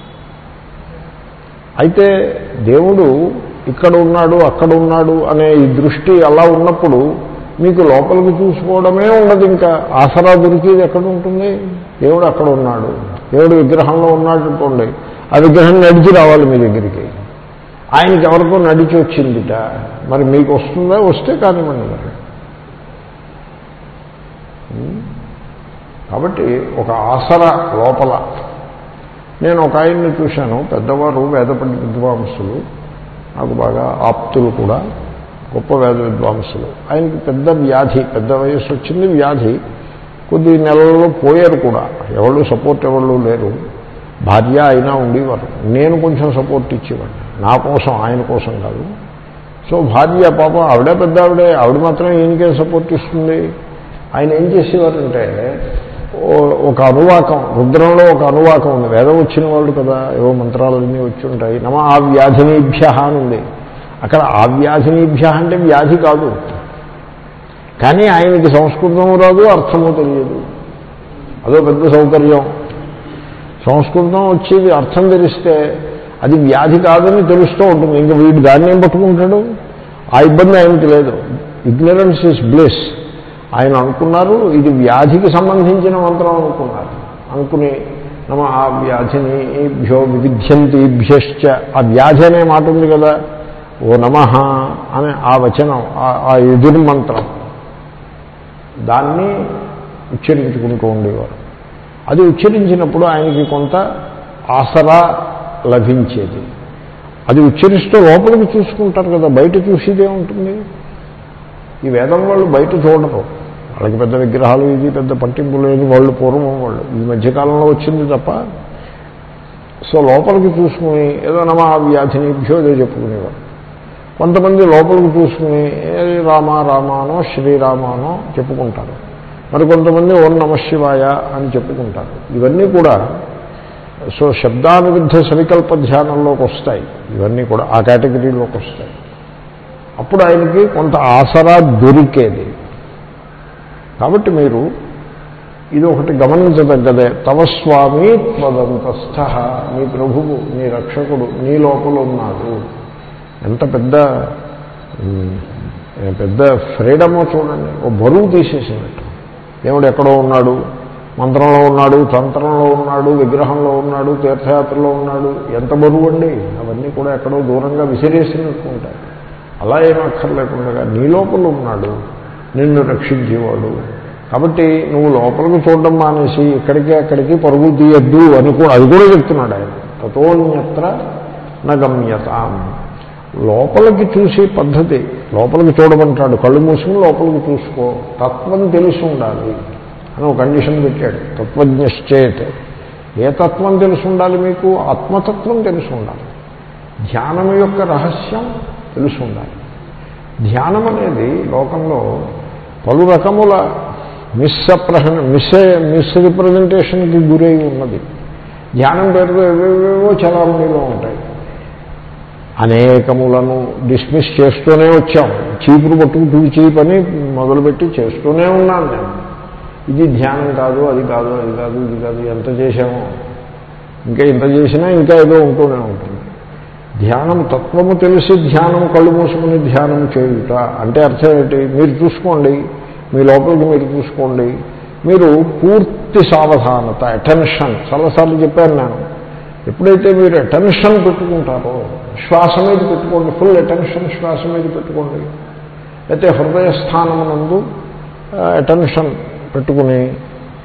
అయితే దేవుడు ఇక్కడ ఉన్నాడు అక్కడ ఉన్నాడు అనే ఈ దృష్టి అలా ఉన్నప్పుడు మీకు లోపలికి చూసుకోవడమే ఉండదు ఇంకా ఆసరా దొరికేది ఎక్కడ ఉంటుంది దేవుడు అక్కడ ఉన్నాడు దేవుడు విగ్రహంలో ఉన్నాడు అనుకోండి ఆ విగ్రహం నడిచి రావాలి మీ దగ్గరికి ఆయనకి ఎవరికో నడిచి వచ్చిందిట మరి మీకు వస్తుందా వస్తే కానివ్వండి మరి కాబట్టి ఒక ఆసర లోపల నేను ఒక ఆయన్ని చూశాను పెద్దవారు వేద పండిత విద్వాంసులు నాకు బాగా ఆప్తులు కూడా గొప్ప వేద విద్వాంసులు ఆయనకి పెద్ద వ్యాధి పెద్ద వయస్సు వచ్చింది వ్యాధి కొద్ది నెలల్లో పోయారు కూడా ఎవళ్ళు సపోర్ట్ ఎవళ్ళు లేరు భార్య అయినా ఉండేవారు నేను కొంచెం సపోర్ట్ ఇచ్చేవాడిని నా కోసం ఆయన కోసం కాదు సో భార్య పాపం ఆవిడే పెద్ద ఆవిడే ఆవిడ మాత్రం ఈయనకే సపోర్ట్ ఇస్తుంది ఆయన ఏం చేసేవారంటే ఒక అనువాకం రుద్రంలో ఒక అనువాకం ఉంది వేదం వచ్చిన వాళ్ళు కదా ఏవో మంత్రాలన్నీ వచ్చి ఉంటాయి నమ ఆ వ్యాధినీభ్య అని ఉంది అక్కడ ఆ వ్యాధినీభ్య అంటే వ్యాధి కాదు కానీ ఆయనకి సంస్కృతము రాదు అర్థము తెలియదు అదో పెద్ద సౌకర్యం సంస్కృతం వచ్చేది అర్థం తెలిస్తే అది వ్యాధి కాదని తెలుస్తూ ఉంటుంది ఇంకా వీడు దాన్ని ఏం పట్టుకుంటాడు ఆ ఇబ్బంది ఆయనకి లేదు ఇగ్నరెన్స్ ఇస్ బ్లెస్ ఆయన అనుకున్నారు ఇది వ్యాధికి సంబంధించిన మంత్రం అనుకున్నారు అనుకుని నమ ఆ వ్యాధిని భ్యో వివిధ్యంతిభ్యశ్చ ఆ వ్యాధి అనే మాట ఉంది కదా ఓ నమ అనే ఆ వచనం ఆ ఎదురు మంత్రం దాన్ని ఉచ్చరించుకుంటూ ఉండేవారు అది ఉచ్చరించినప్పుడు ఆయనకి కొంత ఆసరా లభించేది అది ఉచ్చరిస్తూ లోపలికి చూసుకుంటారు కదా బయట చూసేదే ఉంటుంది ఈ వేదం వాళ్ళు బయట చూడరు వాళ్ళకి పెద్ద విగ్రహాలు ఇది పెద్ద పట్టింపు లేని వాళ్ళు పూర్వం వాళ్ళు ఈ మధ్యకాలంలో వచ్చింది తప్ప సో లోపలికి చూసుకుని ఏదో నమ వ్యాధినిభ్యో ఏదో చెప్పుకునేవారు కొంతమంది లోపలికి చూసుకుని రామ రామానో శ్రీరామానో చెప్పుకుంటారు మరి కొంతమంది ఓం నమ శివాయ అని చెప్పుకుంటారు ఇవన్నీ కూడా సో శబ్దానువిద్ధ సవికల్ప ధ్యానంలోకి వస్తాయి ఇవన్నీ కూడా ఆ కేటగిరీలోకి వస్తాయి అప్పుడు ఆయనకి కొంత ఆసరా దొరికేది కాబట్టి మీరు ఇది ఒకటి గమనించదగ్గదే తవ స్వామి త్వదంతస్థ నీ ప్రభువు నీ రక్షకుడు నీ లోపల ఉన్నాడు ఎంత పెద్ద పెద్ద ఫ్రీడమో చూడండి ఓ బరువు తీసేసినట్టు దేవుడు ఎక్కడో ఉన్నాడు మంత్రంలో ఉన్నాడు తంత్రంలో ఉన్నాడు విగ్రహంలో ఉన్నాడు తీర్థయాత్రలో ఉన్నాడు ఎంత బరువు అండి అవన్నీ కూడా ఎక్కడో దూరంగా విసిరేసినట్టు ఉంటాయి అలా ఏం అక్కర్లేకుండా నీ లోపల ఉన్నాడు నిన్ను రక్షించేవాడు కాబట్టి నువ్వు లోపలికి చూడడం మానేసి ఇక్కడికి అక్కడికి పరుగులు తీయద్దు అని కూడా అది కూడా చెప్తున్నాడు ఆయన తతోన్యత్ర నగమ్యతాం లోపలికి చూసే పద్ధతి లోపలికి చూడమంటాడు కళ్ళు మూసుకుని లోపలికి చూసుకో తత్వం తెలిసి ఉండాలి అని ఒక కండిషన్ పెట్టాడు తత్వజ్ఞశ్చేత్ ఏ తత్వం తెలిసి ఉండాలి మీకు ఆత్మతత్వం తెలిసి ఉండాలి ధ్యానం యొక్క రహస్యం తెలిసి ఉండాలి ధ్యానం అనేది లోకంలో పలు రకముల మిస్సప్రహ మిస్ మిస్ రిప్రజెంటేషన్కి గురై ఉన్నది ధ్యానం పేరుతో ఏవేవో చలామణిలో ఉంటాయి అనేకములను డిస్మిస్ చేస్తూనే వచ్చాం చీపురు పట్టుకు టూ చీప్ అని మొదలుపెట్టి చేస్తూనే ఉన్నాను నేను ఇది ధ్యానం కాదు అది కాదు అది కాదు ఇది కాదు ఎంత చేశామో ఇంకా ఇంత చేసినా ఇంకా ఏదో ఉంటూనే ఉంటుంది ధ్యానం తత్వము తెలిసి ధ్యానం కళ్ళు మూసుకుని ధ్యానం చేయుట అంటే అర్థం ఏంటి మీరు చూసుకోండి మీ లోపలికి మీరు చూసుకోండి మీరు పూర్తి సావధానత అటెన్షన్ చాలాసార్లు చెప్పాను నేను ఎప్పుడైతే మీరు అటెన్షన్ పెట్టుకుంటారో శ్వాస మీద పెట్టుకోండి ఫుల్ అటెన్షన్ శ్వాస మీద పెట్టుకోండి అయితే హృదయస్థానమునందు అటెన్షన్ పెట్టుకుని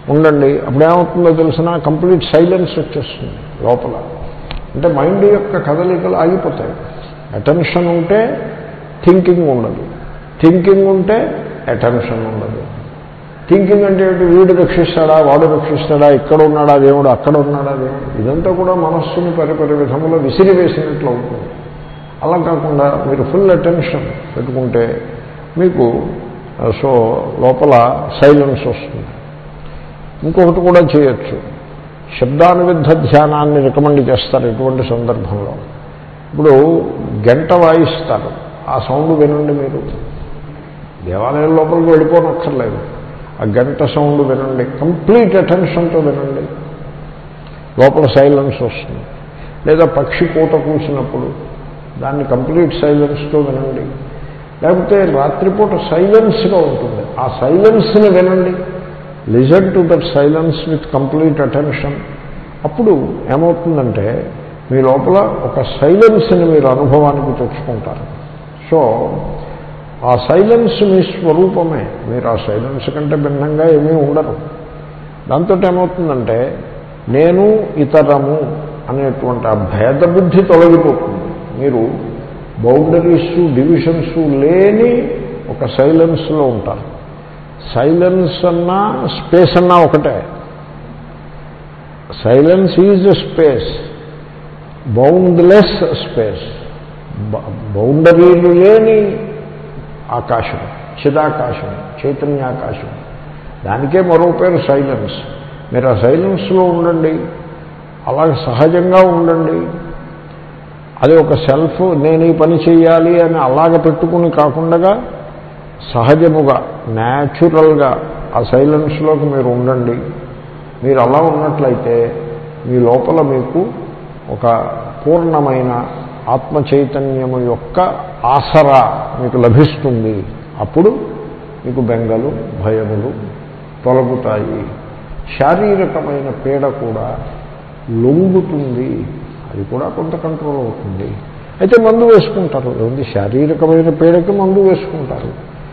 ఉండండి అప్పుడు ఏమవుతుందో తెలిసిన కంప్లీట్ సైలెన్స్ వచ్చేస్తుంది లోపల అంటే మైండ్ యొక్క కదలికలు ఆగిపోతాయి అటెన్షన్ ఉంటే థింకింగ్ ఉండదు థింకింగ్ ఉంటే అటెన్షన్ ఉండదు థింకింగ్ అంటే ఏంటి వీడు రక్షిస్తాడా వాడు రక్షిస్తాడా ఇక్కడ ఉన్నాడా దేవుడు అక్కడ ఉన్నాడా దేవుడు ఇదంతా కూడా మనస్సుని పరిపరి విధములో విసిరివేసినట్లు అవుతుంది అలా కాకుండా మీరు ఫుల్ అటెన్షన్ పెట్టుకుంటే మీకు సో లోపల సైలెన్స్ వస్తుంది ఇంకొకటి కూడా చేయొచ్చు శబ్దానువిద్ధ ధ్యానాన్ని రికమెండ్ చేస్తారు ఎటువంటి సందర్భంలో ఇప్పుడు గంట వాయిస్తారు ఆ సౌండ్ వినండి మీరు దేవాలయం లోపలికి వెళ్ళిపోనక్కర్లేదు ఆ గంట సౌండ్ వినండి కంప్లీట్ అటెన్షన్తో వినండి లోపల సైలెన్స్ వస్తుంది లేదా పక్షి కూట కూసినప్పుడు దాన్ని కంప్లీట్ సైలెన్స్తో వినండి లేకపోతే రాత్రిపూట సైలెన్స్గా ఉంటుంది ఆ సైలెన్స్ని వినండి listen to that silence with complete attention అప్పుడు ఏమవుతుందంటే మీ లోపల ఒక సైలెన్స్ని మీరు అనుభవానికి తెచ్చుకుంటారు సో ఆ సైలెన్స్ మీ స్వరూపమే మీరు ఆ సైలెన్స్ కంటే భిన్నంగా ఏమీ ఉండరు దాంతో ఏమవుతుందంటే నేను ఇతరము అనేటువంటి ఆ భేద బుద్ధి తొలగిపోతుంది మీరు బౌండరీస్ డివిజన్స్ లేని ఒక సైలెన్స్లో ఉంటారు సైలెన్స్ అన్నా స్పేస్ అన్నా ఒకటే silence is space boundless space బౌండరీలు లేని ఆకాశం చిదాకాశం చైతన్యాకాశం దానికే మరో పేరు సైలెన్స్ మీరు ఆ సైలెన్స్లో ఉండండి అలాగే సహజంగా ఉండండి అది ఒక సెల్ఫ్ నేను ఈ పని చేయాలి అని అలాగ పెట్టుకుని కాకుండా సహజముగా న్యాచురల్గా ఆ సైలెన్స్లోకి మీరు ఉండండి మీరు అలా ఉన్నట్లయితే మీ లోపల మీకు ఒక పూర్ణమైన ఆత్మ చైతన్యము యొక్క ఆసరా మీకు లభిస్తుంది అప్పుడు మీకు బెంగలు భయములు తొలగుతాయి శారీరకమైన పీడ కూడా లొంగుతుంది అది కూడా కొంత కంట్రోల్ అవుతుంది అయితే మందు వేసుకుంటారు ఏముంది శారీరకమైన పీడకి మందు వేసుకుంటారు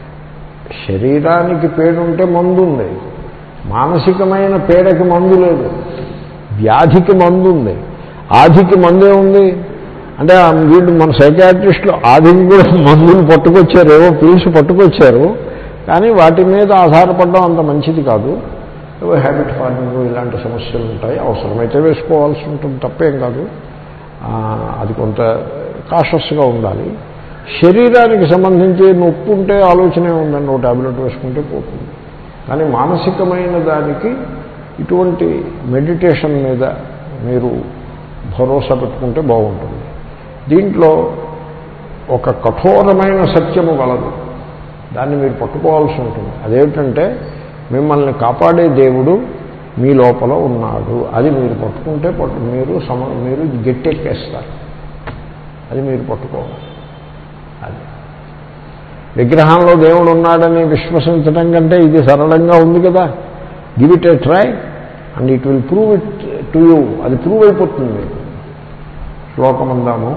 శరీరానికి పీడ ఉంటే మందు ఉంది మానసికమైన పీడకి మందు లేదు వ్యాధికి మందు ఉంది ఆధికి మందే ఉంది అంటే వీళ్ళు మన సైకాట్రిస్టులు ఆదికి కూడా మందులు పట్టుకొచ్చారు ఏవో పిలిచి పట్టుకొచ్చారు కానీ వాటి మీద ఆధారపడడం అంత మంచిది కాదు ఏవో హ్యాబిట్ ఫార్మింగ్ ఇలాంటి సమస్యలు ఉంటాయి అవసరమైతే వేసుకోవాల్సి ఉంటుంది తప్పేం కాదు అది కొంత కాషస్గా ఉండాలి శరీరానికి సంబంధించి నొప్పి ఉంటే ఆలోచనే ఉందండి ఒక టాబ్లెట్ వేసుకుంటే పోతుంది కానీ మానసికమైన దానికి ఇటువంటి మెడిటేషన్ మీద మీరు భరోసా పెట్టుకుంటే బాగుంటుంది దీంట్లో ఒక కఠోరమైన సత్యము గలదు దాన్ని మీరు పట్టుకోవాల్సి ఉంటుంది అదేమిటంటే మిమ్మల్ని కాపాడే దేవుడు మీ లోపల ఉన్నాడు అది మీరు పట్టుకుంటే పట్టు మీరు సమ మీరు గట్టెక్కేస్తారు అది మీరు పట్టుకోవాలి అది విగ్రహంలో దేవుడు ఉన్నాడని విశ్వసించడం కంటే ఇది సరళంగా ఉంది కదా give it a try and it will prove it to you అది ప్రూవ్ అయిపోతుంది మీకు శ్లోకమందాము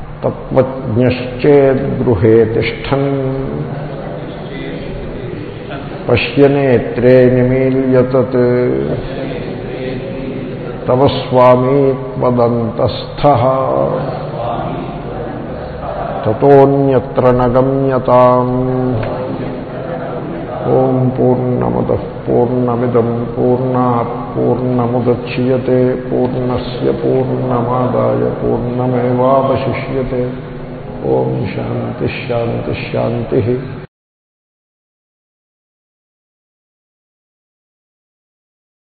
తత్వజ్ఞశ్చేద్గృహే తిష్టన్ పశ్యనేత్రే నిమీల్యతత్ తవ స్వామీ త్వదంతస్థ తతోన్యత్ర నగమ్యతాం ఓం పూర్ణమద పూర్ణమిదం పూర్ణాత్ పూర్ణముద్యతే పూర్ణస్ పూర్ణమాదాయ పూర్ణమేవాశిష్యతే ఓం శాంతిశాంతిశాంతి